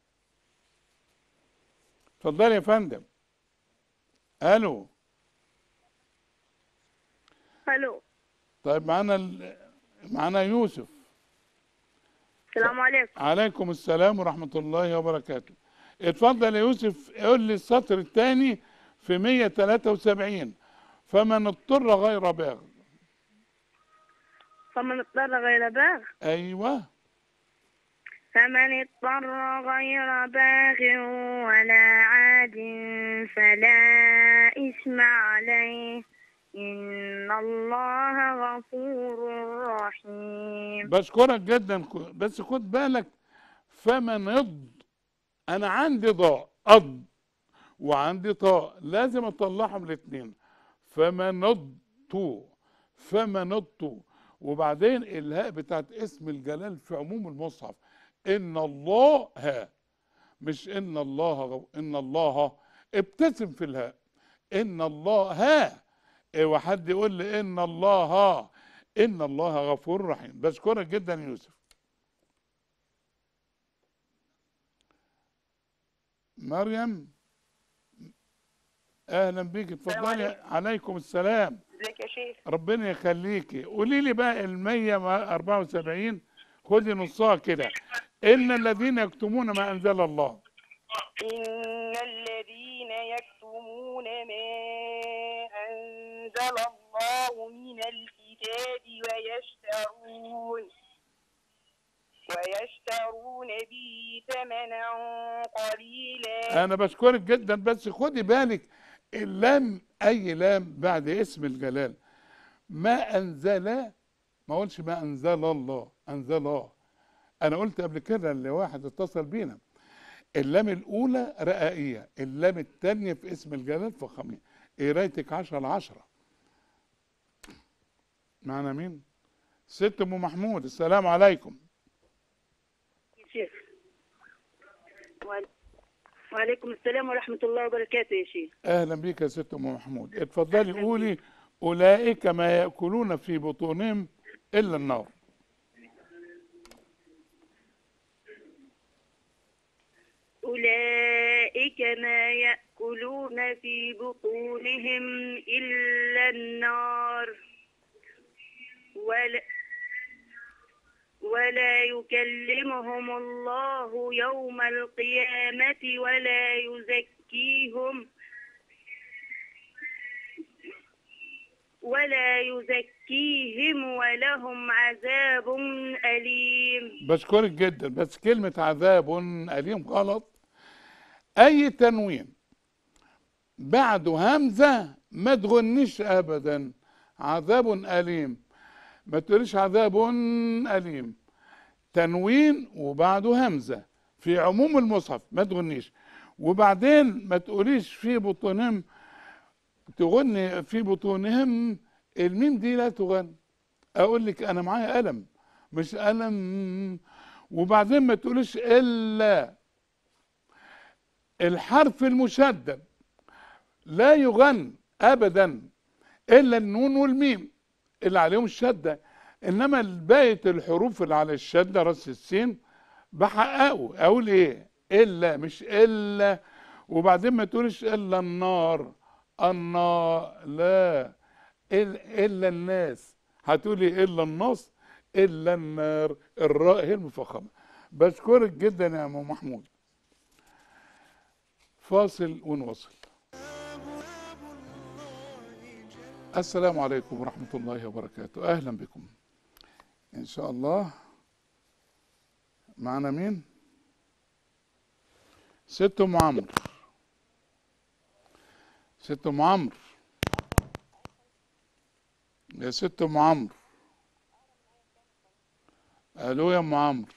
اتفضل يا فندم الو الو طيب معانا ال... معانا يوسف السلام عليكم عليكم السلام ورحمة الله وبركاته اتفضل يا يوسف قول لي السطر الثاني في 173 فمن اضطر غير باغ فمن اضطر غير باغ ايوه فمن اضطر غير باغ ولا عاد فلا إثم عليه إن الله غفور رحيم بشكرك جدا ك- بس خد بالك فمن اض انا عندي ضاء اض وعندي طاء لازم اطلعهم الاثنين فمن اضطو فمن اضطو وبعدين الهاء بتاعت اسم الجلال في عموم المصحف ان الله ها مش ان الله غو ان الله ابتسم في الهاء ان الله ها اوعى حد يقول لي ان الله ان الله غفور رحيم بشكرك جدا يا يوسف مريم اهلا بيك اتفضلي عليكم السلام ازيك يا شيخ ربنا يخليكي قولي لي بقى ال 174 خدي نصها كده ان الذين يكتمون ما انزل الله إن الذين يكتمون ما أنزل الله من الكتاب ويشترون ويشترون به ثمنا قليلا انا بشكرك جدا بس خدي بالك اللام اي لام بعد اسم الجلال ما انزل ما اقولش ما انزل الله انزل الله انا قلت قبل كده لواحد اتصل بينا اللام الاولى رقائيه اللام الثانيه في اسم الجلال فخميه قرايتك 10 على 10 معنا مين ست ام محمود السلام عليكم شيخ وعلي- وعليكم السلام ورحمة الله وبركاته يا شيخ اهلا بيك يا ست ام محمود اتفضلي قولي اولئك ما ياكلون في بطونهم الا النار أولئك ما يأكلون في بطونهم إلا النار ولا ولا يكلمهم الله يوم القيامة ولا يزكيهم ولا يزكيهم ولهم عذاب أليم بشكرك جدا بس كلمة عذاب أليم غلط أي تنوين بعده همزة ما تغنيش أبدا عذاب أليم ما تقوليش عذاب أليم تنوين وبعده همزة في عموم المصحف ما تغنيش وبعدين ما تقوليش في بطونهم تغني في بطونهم الميم دي لا تغني اقول لك انا معايا قلم مش قلم وبعدين ما تقوليش الا الحرف المشدد لا يغن ابدا الا النون والميم اللي عليهم الشده انما بقيه الحروف اللي على الشده راس السين بحققه اقول ايه الا مش الا وبعدين ما تقولش الا النار النار لا إل- الا الناس هتقولي الا النص الا النار الراء هي المفخمه بشكرك جدا يا ام محمود فاصل ونواصل السلام عليكم ورحمة الله وبركاته أهلا بكم إن شاء الله معنا مين ست أم عمرو ست أم عمرو يا ست أم عمرو ألو يا أم عمرو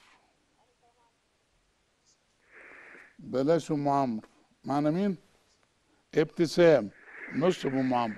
بلاش أم عمرو معنا مين ابتسام نص أم عمرو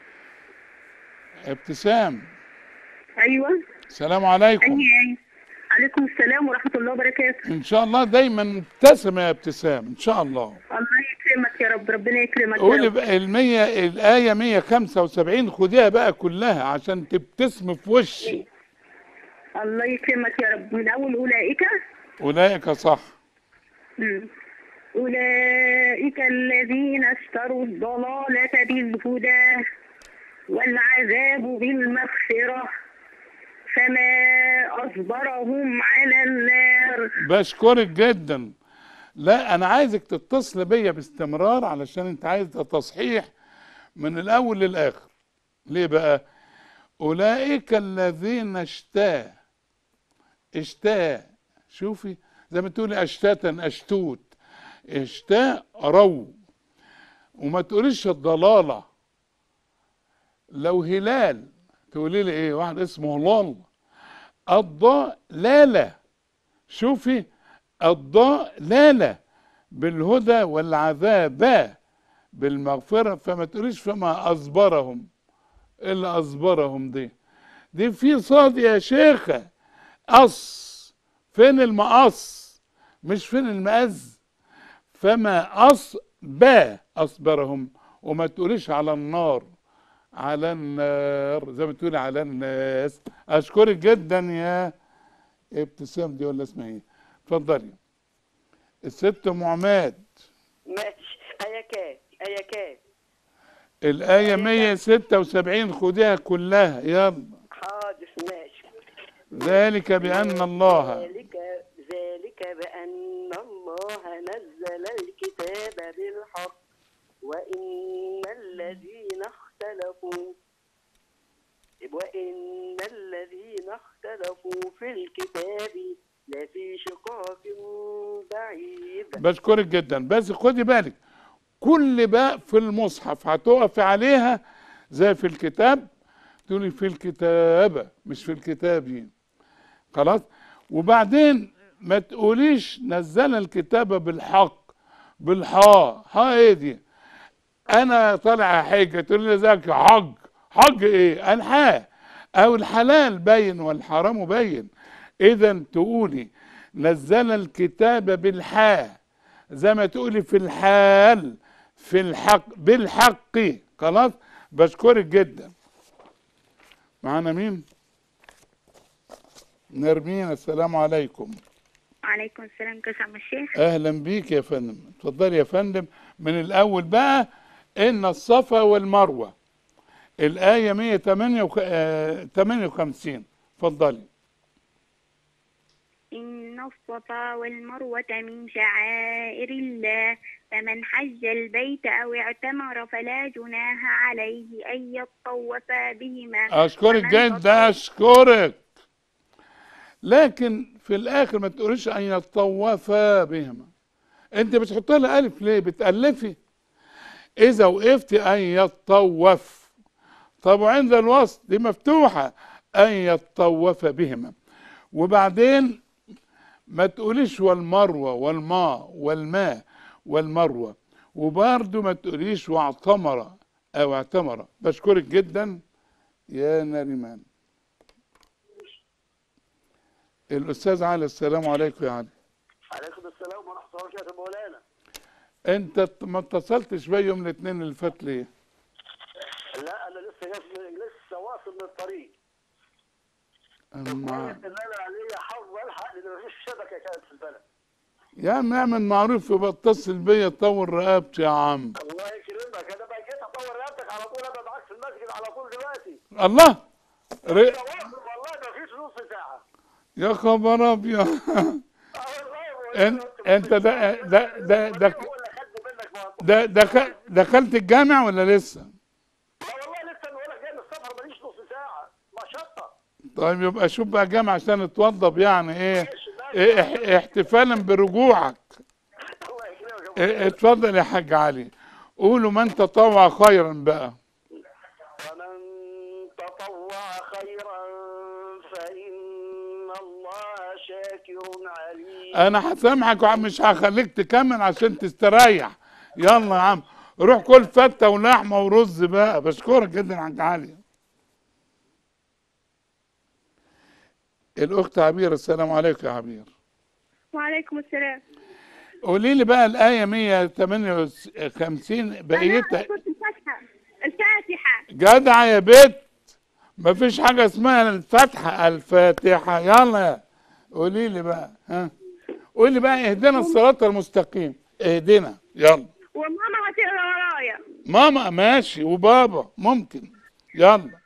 ابتسام أيوة السلام عليكم أيوة عليكم السلام ورحمة الله وبركاته ان شاء الله دايما مبتسمه يا ابتسام ان شاء الله الله يكرمك يا رب ربنا يكرمك يا قولي رب بقى المية الآية 175 خديها بقى كلها عشان تبتسم في وشي الله يكرمك يا رب من أول أولئك أولئك صح مم. أولئك الذين اشتروا الضلالة بالهدى والعذاب بالمغفرة فما أصبرهم على النار بشكرك جدا لا أنا عايزك تتصل بيا باستمرار علشان أنت عايز تصحيح من الأول للآخر ليه بقى أولئك الذين اشتاء اشتاء شوفي زي ما تقولي أشتاتا أشتوت اشتاء رو وما تقوليش الضلالة لو هلال تقولي لي ايه واحد اسمه هلال الضاء لالة شوفي الضاء لالة بالهدى والعذاب بالمغفرة فما تقوليش فما أصبرهم إلا أصبرهم دي دي في صاد يا شيخة أص فين المقص مش فين المأز فما أص با أصبرهم وما تقوليش على النار على النار زي ما تقولي على الناس أشكرك جدا يا ابتسام دي ولا اسمها ايه اتفضلي الست ام عماد ماشي آية كام آية كام الآية 176 خديها كلها يلا حاضر ماشي ذلك بأن الله ذلك ذلك بأن الله نزل الكتاب بالحق وإن الذين اختلفوا وإن الذين اختلفوا في الكتاب لفي شقاق بعيد بشكرك جدا بس خدي بالك كل باء في المصحف هتقف عليها زي في الكتاب تقولي في الكتابة مش في الكتاب خلاص وبعدين ما تقوليش نزل الكتابة بالحق بالحاء ها ايه دي انا طالع حاجة تقول لي ذاك حج حج ايه الحاء او الحلال باين والحرام باين اذا تقولي نزل الكتاب بالحاء زي ما تقولي في الحال في الحق بالحق خلاص بشكرك جدا معانا مين نرمين السلام عليكم وعليكم السلام كيف عم الشيخ اهلا بيك يا فندم اتفضلي يا فندم من الاول بقى ان الصفا والمروه الايه 158 اتفضلي إن الصفا والمروة من شعائر الله فمن حج البيت أو اعتمر فلا جناح عليه أن يطوف بهما اشكرك ومن جدا اشكرك لكن في الاخر ما تقوليش ان يطوفا بهما انت بتحط لها الف ليه بتالفي اذا وقفت ان يطوف طب وعند الوسط دي مفتوحه ان يطوف بهما وبعدين ما تقوليش والمروه والماء والماء والمروه وبرضه ما تقوليش واعتمر او اعتمر بشكرك جدا يا نريمان الاستاذ علي السلام عليكم يا علي عليكم السلام ورحمه الله وبركاته مولانا انت ت- ما اتصلتش بيا يوم الاثنين اللي فات ليه لا انا لسه جاي لسه واصل من الطريق أما كويس ان انا علي حظ الحق لان مفيش شبكه كانت في البلد يا عم اعمل معروف يبقى اتصل بيا طول رقبتي يا عم الله يكرمك انا بقى جيت اطور رقبتك على طول انا معاك في المسجد على طول دلوقتي الله ر... لسه واصل والله مفيش نص ساعه يا خبر ابيض اه والله انت انت ده ده ده ده هو اللي خد منك ما ده دخل دخلت الجامع ولا لسه؟ لا والله لسه بقول لك جاي من السفر ماليش نص ساعه مشطه طيب يبقى شوف بقى جامع عشان اتوضب يعني ايه, إيه اح- احتفالا برجوعك الله يكرمك يا إيه اتفضل يا حاج علي قولوا من تطوع خيرا بقى ومن تطوع خيرا فإن الله شاكر عليم انا هسامحك ومش هخليك تكمل عشان تستريح يلا يا عم روح كل فته ولحمه ورز بقى بشكرك جدا يا حاج علي الاخت عبير السلام عليكم يا عبير وعليكم السلام قولي لي بقى الايه 158 أنا بقيتها سورة الفاتحة الفاتحة جدع يا بت مفيش حاجه اسمها الفاتحه الفاتحه يلا قولي لي بقى ها قولي بقى اهدنا الصراط المستقيم اهدنا يلا وماما هتقرا ورايا ماما ماشي وبابا ممكن يلا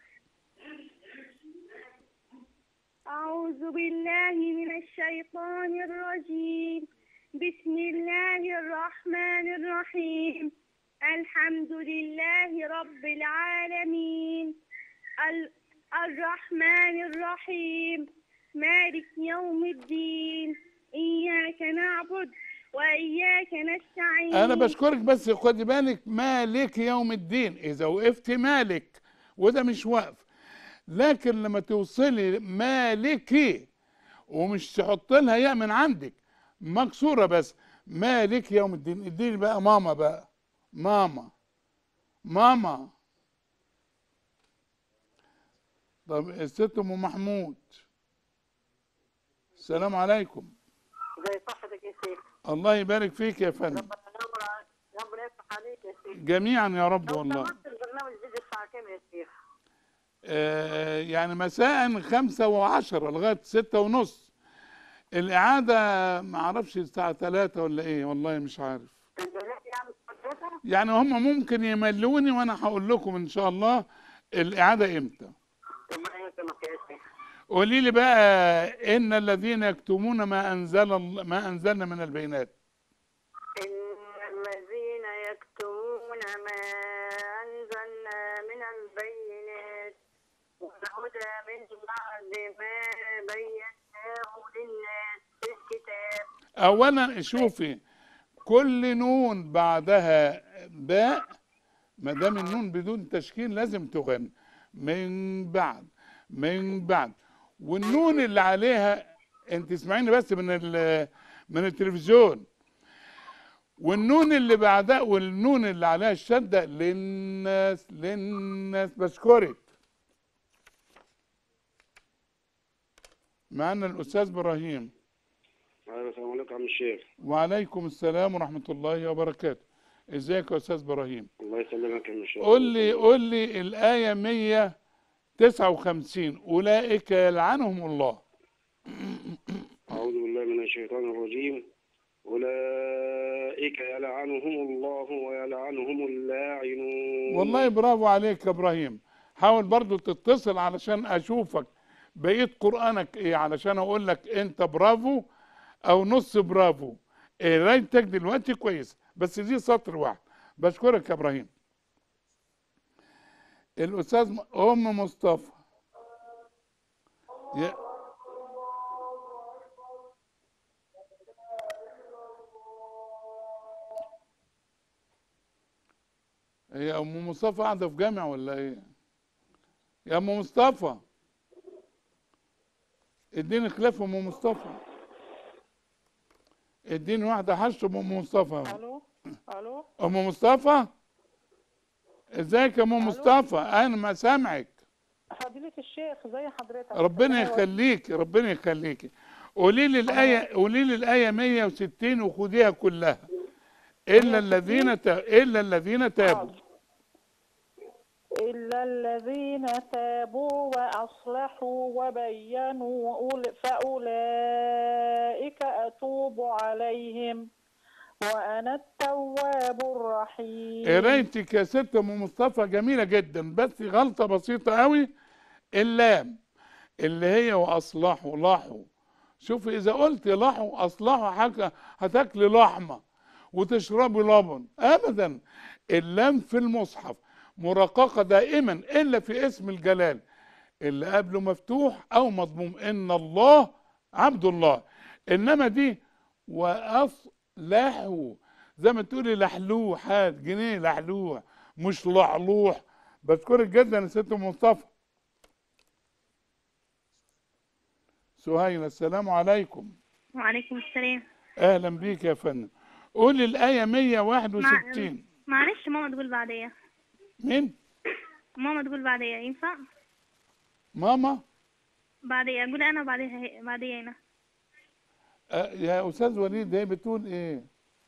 أعوذ بالله من الشيطان الرجيم بسم الله الرحمن الرحيم الحمد لله رب العالمين ال- الرحمن الرحيم مالك يوم الدين إياك نعبد وإياك نستعين انا بشكرك بس خدي بالك مالك يوم الدين اذا وقفت مالك وده مش وقف لكن لما توصلي مالكي ومش تحط لها ياء من عندك مكسوره بس مالك يوم الدين اديني بقى ماما بقى ماما ماما طب الست ام محمود السلام عليكم زي صحتك يا شيخ الله يبارك فيك يا فندم ربنا ينور ربنا يفتح عليك يا شيخ جميعا يا رب لو والله سمحت البرنامج بيجي الساعة كام يا شيخ؟ آه، يعني مساء خمسة وعشرة لغاية ستة ونص الإعادة معرفش الساعة ثلاثة ولا إيه والله مش عارف البرنامج يعني متحدثة؟ يعني هم ممكن يملوني وأنا هقول لكم إن شاء الله الإعادة إمتى ربنا يكرمك يا شيخ قولي لي بقى إن الذين يكتمون ما أنزل الله- ما أنزلنا من البينات إن الذين يكتمون ما أنزلنا من البينات والهدى من بعد ما بيناه للناس في الكتاب أولا شوفي كل نون بعدها باء ما دام النون بدون تشكيل لازم تغن من بعد من بعد والنون اللي عليها انت اسمعيني بس من ال- من التلفزيون والنون اللي بعدها والنون اللي عليها الشده للناس للناس بشكرك معنا الاستاذ ابراهيم ايوه السلام عليكم يا عم الشيخ وعليكم السلام ورحمة الله وبركاته ازيك يا استاذ ابراهيم الله يسلمك يا عم الشيخ قول لي قول لي الآية 159 أولئك يلعنهم الله اعوذ بالله من الشيطان الرجيم أولئك يلعنهم الله ويلعنهم اللاعنون والله برافو عليك يا ابراهيم حاول برضو تتصل علشان اشوفك بقيت قرانك ايه علشان اقول لك انت برافو او نص برافو قرايتك دلوقتي كويس بس دي سطر واحد بشكرك يا ابراهيم الاستاذ م- ام مصطفى يا هي ام مصطفى قاعده في جامع ولا ايه يا ام مصطفى اديني خلاف ام مصطفى اديني واحده حشر ام مصطفى الو الو ام مصطفى ازيك يا ام مصطفى انا ما سامعك فضيلة الشيخ زي حضرتك ربنا أيوة. يخليك ربنا يخليك قولي لي الايه قولي لي الايه 160 وخديها كلها الا الذين تا... الا الذين تابوا إلا الذين تابوا وأصلحوا وبينوا أول- فأولئك أتوب عليهم وأنا التواب الرحيم قرايتك يا ست ام مصطفى جميله جدا بس غلطه بسيطه قوي اللام اللي هي واصلحوا لاحوا شوف اذا قلت لاحوا اصلحوا حاجه هتاكلي لحمه وتشربي لبن ابدا اللام في المصحف مرققه دائما الا في اسم الجلال اللي قبله مفتوح او مضموم ان الله عبد الله انما دي واصلحوا زي ما تقولي لحلوحات جنيه لحلوح مش لعلوح بشكرك جدا يا ست مصطفى سهيلة السلام عليكم وعليكم السلام اهلا بيك يا فندم قولي الايه 161 معلش ماما تقول بعدية مين ماما تقول بعدية ينفع ماما بعدية أقول أنا بعديها هي- بعدية هنا آه يا استاذ وليد هي بتقول ايه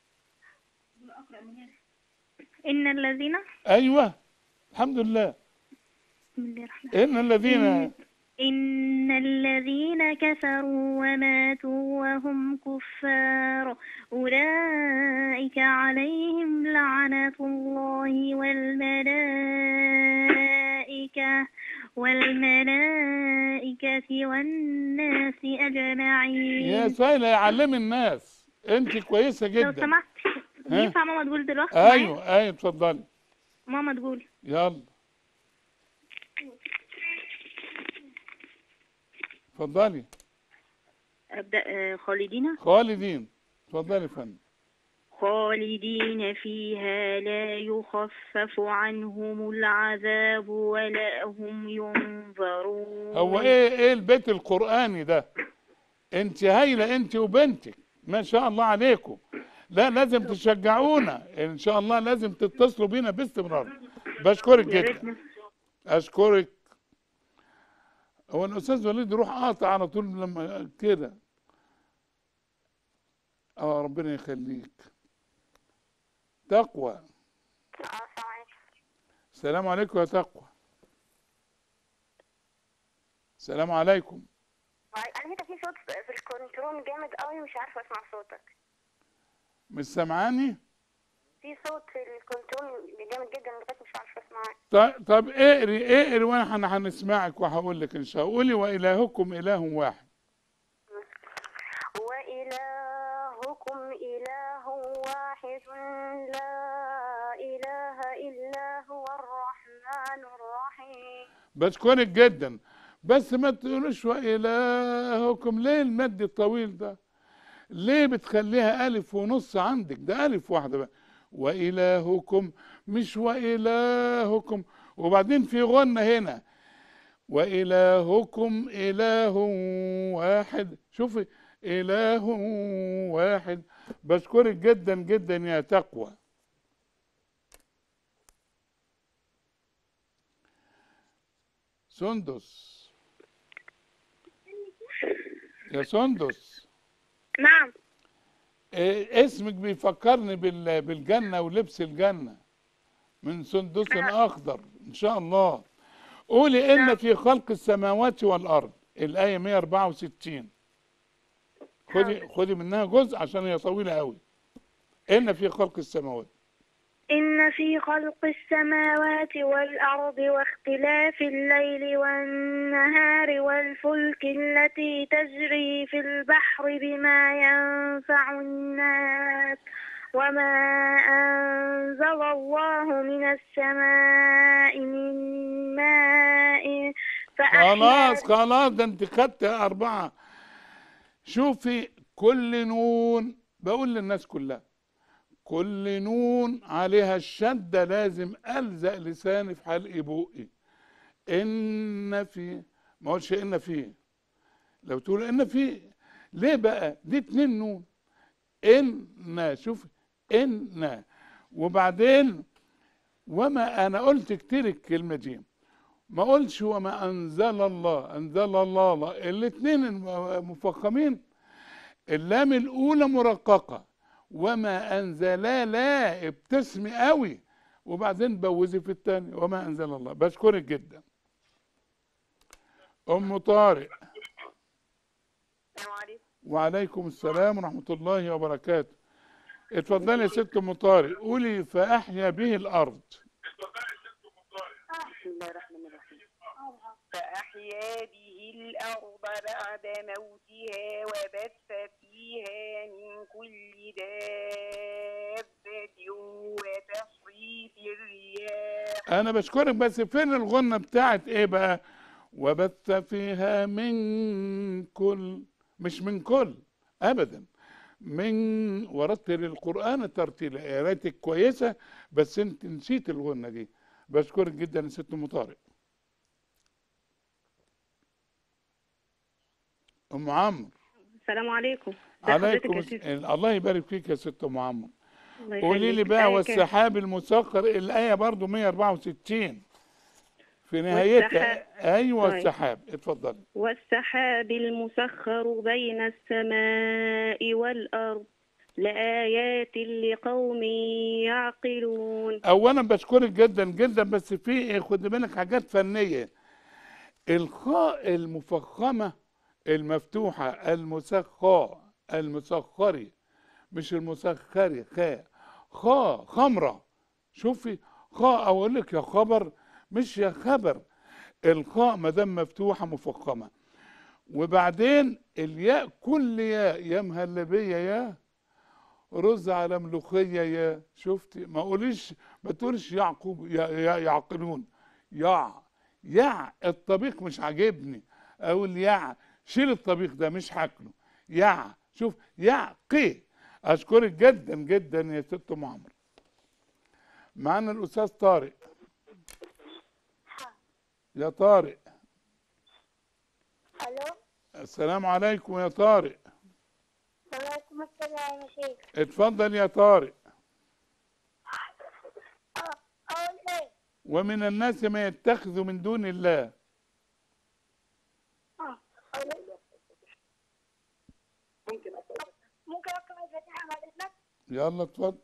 إن الذين ايوه الحمد لله بسم الله الرحمن ان الذين إن الذين كفروا وماتوا وهم كفار أولئك عليهم لعنة الله والملائكة والملائكة والناس أجمعين يا سهيلة يا علم الناس انت كويسه لو جدا سمحت ها؟ ينفع ماما تقول دلوقتي معايا؟ ايوه ايوه اتفضلي ماما تقول يلا اتفضلي أبدأ آه، خالدين خالدين اتفضلي يا فندم خالدين فيها لا يخفف عنهم العذاب ولا هم ينظرون هو ايه ايه البيت القراني ده انت هايله انت وبنتك ما شاء الله عليكم لا لازم تشجعونا ان شاء الله لازم تتصلوا بينا باستمرار بشكرك يا ريت جدا اشكرك هو الاستاذ وليد يروح قاطع على طول لما كده اه ربنا يخليك تقوى السلام عليكم يا تقوى السلام عليكم انا هنا في صوت في الكنترول جامد قوي ومش عارفه اسمع صوتك مش سامعاني في صوت في الكنترول جامد جدا لغايه مش عارفه اسمعك طيب طب اقري اقري وانا هن- هنسمعك وهقول لك ان شاء الله قولي والهكم اله واحد وإلهكم إله واحد لا إله إلا هو الرحمن الرحيم بشكرك جدا بس ما تقولوش والهكم ليه المد الطويل ده ليه بتخليها الف ونص عندك ده الف واحده بقى والهكم مش والهكم وبعدين في غنة هنا والهكم اله واحد شوفي اله واحد بشكرك جدا جدا يا تقوى سندس يا سندس نعم إيه اسمك بيفكرني بال- بالجنة ولبس الجنة من سندس أخضر إن شاء الله قولي إن في خلق السماوات والأرض الآية 164 خدي خدي منها جزء عشان هي طويله قوي ان في خلق السماوات إن في خلق السماوات والأرض واختلاف الليل والنهار والفلك التي تجري في البحر بما ينفع الناس وما أنزل الله من السماء من ماء فأحيا خلاص خلاص ده انت خدت أربعة شوفي كل نون بقول للناس كلها كل نون عليها الشدة لازم ألزق لساني في حلق بوقي إن في ما اقولش إن في لو تقول إن في ليه بقى دي اتنين نون إن شوف إن وبعدين وما أنا قلت كتير الكلمة دي ما قلش وما انزل الله انزل الله الله الاثنين مفخمين اللام الاولى مرققه وما انزلا لا ابتسمي قوي وبعدين بوزي في الثاني وما انزل الله بشكرك جدا ام طارق السلام عليكم وعليكم السلام ورحمه الله وبركاته اتفضلي يا ست ام طارق قولي فاحيا به الارض بسم الله الرحمن الرحيم فأحيا به الأرض بعد موتها وبث فيها من كل دابة وتصريف الرياح انا بشكرك بس فين الغنة بتاعت ايه بقى وبث فيها من كل مش من كل ابدا من ورتل القرآن ترتيلا قرايتك كويسة بس انت نسيت الغنة دي بشكرك جدا يا ست ام طارق ام عمرو السلام عليكم ده حضرتك عليكم يا الس- سيدي. الله يبارك فيك يا ست ام عمرو الله قولي لي يخليك. بقى آية كام؟ والسحاب المسخر الآية برضو 164 في نهايتها والسحاب- أيوة طيب. السحاب اتفضلي والسحاب المسخر بين السماء والأرض لآيات لقوم يعقلون أولا بشكرك جدا جدا بس في إيه، خد بالك حاجات فنية الخاء المفخمة المفتوحة المسخى المسخري مش المسخري خاء خاء خمرة شوفي خاء أقول لك يا خبر مش يا خبر الخاء ما دام مفتوحة مفخمة وبعدين الياء كل ياء يا مهلبية يا رز على ملوخية يا شفتي ما قوليش ما تقولش يعقوب يا, يا يعقلون يع يع الطبيخ مش عاجبني اقول يع شيل الطبيخ ده مش هاكله يع شوف يعقي اشكرك جدا جدا يا ست ام عمرو معانا الاستاذ طارق يا طارق الو السلام عليكم يا طارق وعليكم السلام يا شيخ اتفضل يا طارق اقول ايه ومن الناس ما يتخذ من دون الله اه اقول ايه ممكن ممكن اقرا الفاتحه بعد اذنك يلا اتفضل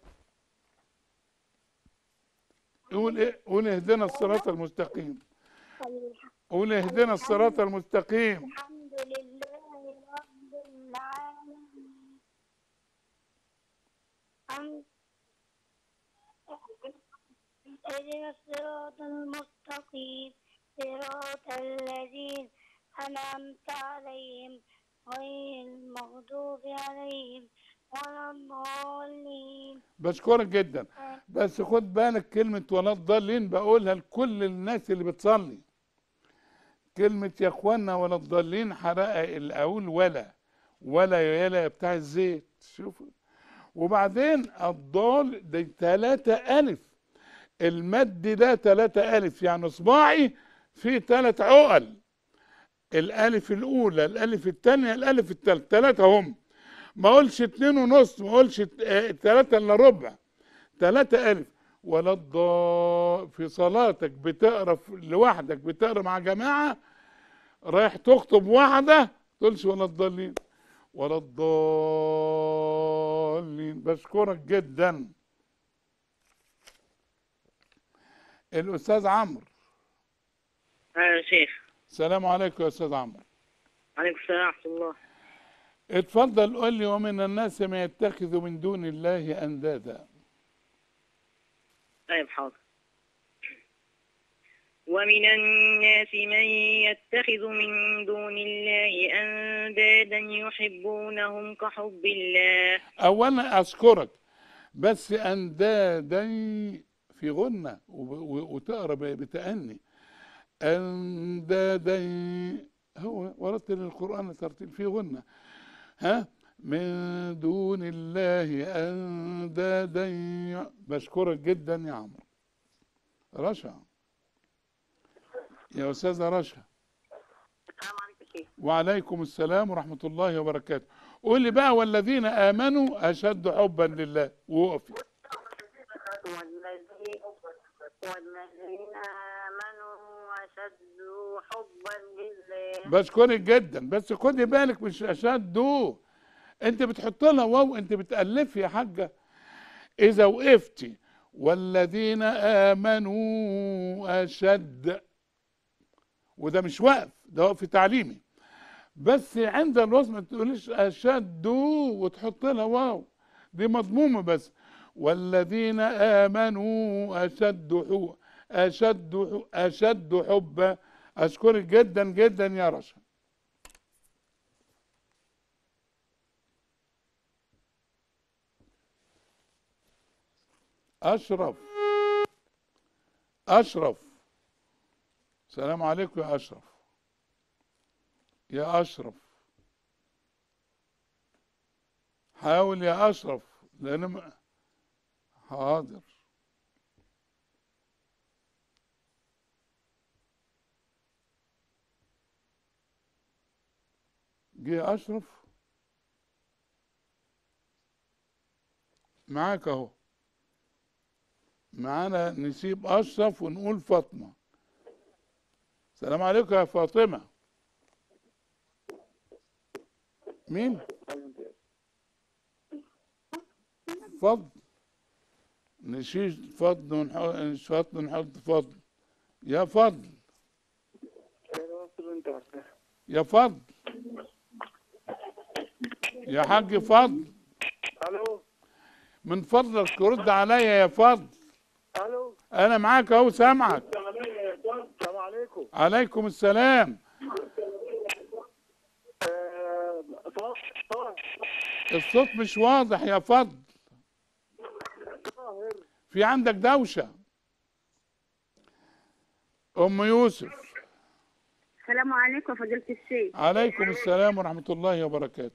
قول ايه قول اهدنا الصراط المستقيم قول اهدنا الصراط المستقيم الحمد لله رب العالمين حمد اهدنا الصراط المستقيم صراط الذين أنعمت عليهم غير المغضوب عليهم ولا الضالين بشكرك جدا بس خد بالك كلمة ولا الضالين بقولها لكل الناس اللي بتصلي كلمة يا اخوانا ولا الضالين حرقة الأول ولا ولا يلا بتاع الزيت شوف وبعدين الضال ده تلاتة ألف المد ده تلاتة ألف يعني صباعي فيه تلات عقل الألف الأولى الألف الثانية الألف الثالث تلاتة هم ما اقولش اتنين ونص ما اقولش ت- آه، تلاتة الا ربع تلاتة ألف ولا الضا في صلاتك بتقرا في- لوحدك بتقرا مع جماعة رايح تخطب واحدة تقولش ولا الضالين ولا الضالين بشكرك جدا الأستاذ عمرو ايوه يا شيخ السلام عليكم يا أستاذ عمرو عليكم السلام ورحمة الله اتفضل قول لي ومن الناس من يتخذ من دون الله اندادا طيب حاضر ومن الناس من يتخذ من دون الله أندادا يحبونهم كحب الله اولا اشكرك بس اندادا في غنة وب- و- وتقرا ب- بتأني اندادا هو ورتل القرآن ترتيل في غنة ها من دون الله اندادا ي- بشكرك جدا يا عمرو رشا يا استاذه رشا وعليكم السلام ورحمه الله وبركاته قول لي بقى والذين امنوا اشد حبا لله وقفي والذي- والذين آمنوا أشد حبا لله بشكرك جدا بس خدي بالك مش اشد انت بتحط لها واو انت بتالفي يا حاجه اذا وقفتي والذين امنوا اشد وده مش وقف ده وقف تعليمي بس عند الوصف ما تقوليش اشد وتحط لها واو دي مضمومه بس والذين امنوا اشد حو اشد حو اشد حبا اشكرك جدا جدا يا رشا اشرف اشرف السلام عليكم يا اشرف يا اشرف حاول يا اشرف لان م- حاضر جه اشرف معاك اهو معانا نسيب اشرف ونقول فاطمه السلام عليكم يا فاطمه مين فضل نشيل فضل ونحط فضل نحط فضل يا فضل يا فضل يا حاج فضل الو من فضلك رد عليا يا فضل الو انا معاك اهو سامعك السلام عليكم عليكم السلام آه، طه- طه- الصوت مش واضح يا فضل طاهر في عندك دوشة ام يوسف السلام عليكم فضيلة الشيخ عليكم السلام ورحمة الله وبركاته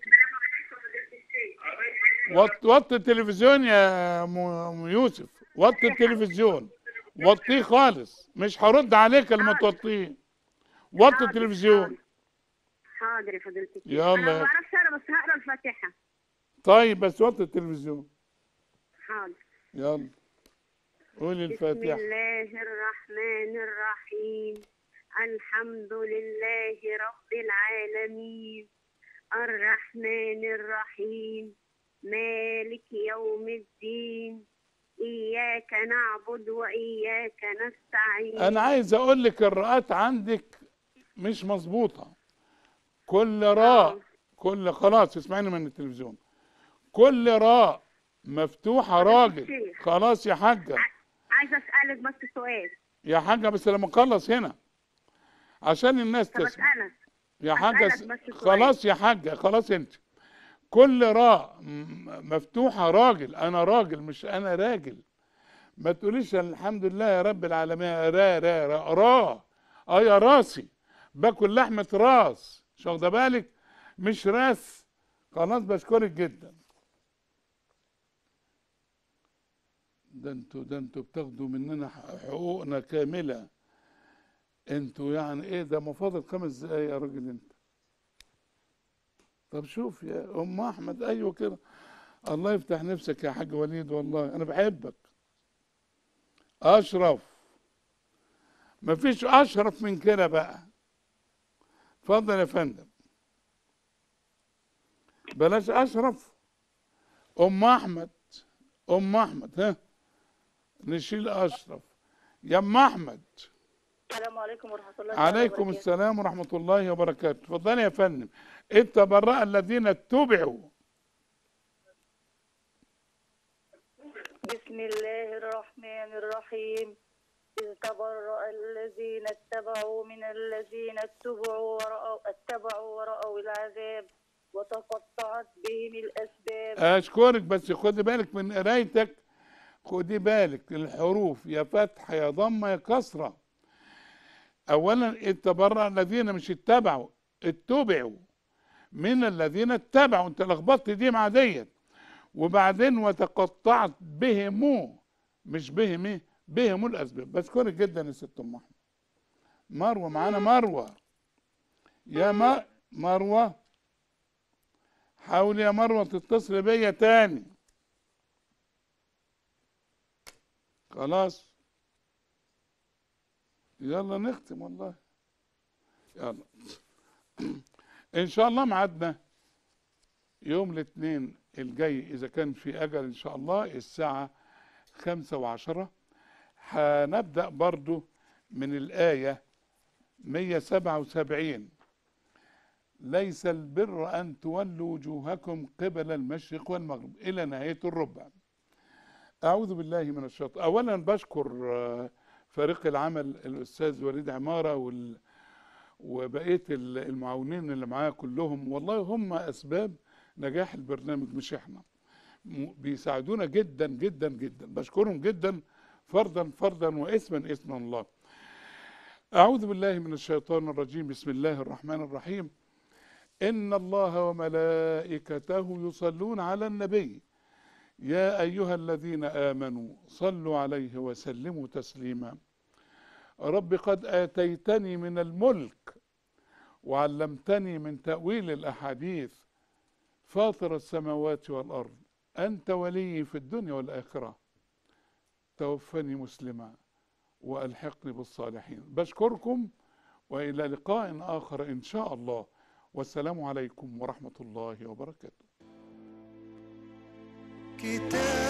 وط وط التلفزيون يا ام أم يوسف وط التلفزيون وطيه خالص مش هرد عليك لما توطيه وط التلفزيون حاضر يا فضيلة الشيخ يلا أنا يا- ما بعرفش أقرا بس هقرا الفاتحة طيب بس وط التلفزيون حاضر يلا قولي بسم الفاتحة الله الرحمن الرحيم الحمد لله رب العالمين الرحمن الرحيم مالك يوم الدين إياك نعبد وإياك نستعين انا عايز اقول لك الراءات عندك مش مظبوطه كل راء كل خلاص اسمعيني من التلفزيون كل راء مفتوحه راجل خلاص يا حاجه عايزة أسألك بس سؤال يا حاجه بس لما اخلص هنا عشان الناس طب تسمع أسألك يا حاجه أسألك بس سؤال. خلاص يا حاجه خلاص انت كل راء م- مفتوحه راجل انا راجل مش انا راجل ما تقوليش الحمد لله يا رب العالمين را را را را اه يا راسي باكل لحمه راس مش واخده بالك مش راس خلاص بشكرك جدا ده انتوا ده انتوا بتاخدوا مننا ح- حقوقنا كامله انتوا يعني ايه ده ما فاضل خمس دقايق يا راجل انت طب شوف يا ام احمد ايوه كده الله يفتح نفسك يا حاج وليد والله انا بحبك اشرف مفيش اشرف من كده بقى اتفضل يا فندم بلاش اشرف ام احمد ام احمد ها نشيل اشرف يا ام احمد السلام عليكم ورحمة الله تعالى عليكم وبركاته. السلام ورحمة الله وبركاته اتفضلي يا فندم انت براء الذين اتبعوا بسم الله الرحمن الرحيم إذ تبرأ الذين اتبعوا من الذين اتبعوا ورأوا اتبعوا ورأوا العذاب وتقطعت بهم الأسباب اشكرك بس خدي بالك من قرايتك خدي بالك الحروف يا فتحة يا ضمة يا كسرة اولا اتبرأ الذين مش اتبعوا اتبعوا من الذين اتبعوا انت لخبطت دي مع ديت وبعدين وتقطعت بهم مش بهم ايه بهم الاسباب بشكرك جدا يا ست ام احمد مروه معانا مروه يا ما مروه حاولي يا مروه تتصل بيا تاني خلاص يلا نختم والله يلا ان شاء الله ميعادنا يوم الاثنين الجاي اذا كان في اجل ان شاء الله الساعه خمسة وعشرة هنبدأ برضو من الآية 177 ليس البر أن تولوا وجوهكم قبل المشرق والمغرب إلى نهاية الربع أعوذ بالله من الشيطان أولا بشكر آه، فريق العمل الأستاذ وليد عمارة وال... وبقية ال- المعاونين اللي معاه كلهم والله هم أسباب نجاح البرنامج مش إحنا م- بيساعدونا جدا جدا جدا بشكرهم جدا فردا فردا واسما اسما الله أعوذ بالله من الشيطان الرجيم بسم الله الرحمن الرحيم إن الله وملائكته يصلون على النبي يا أيها الذين آمنوا صلوا عليه وسلموا تسليما رب قد آتيتني من الملك وعلمتني من تأويل الأحاديث فاطر السماوات والأرض أنت ولي في الدنيا والآخرة توفني مسلما وألحقني بالصالحين بشكركم وإلى لقاء آخر إن شاء الله والسلام عليكم ورحمة الله وبركاته كتاب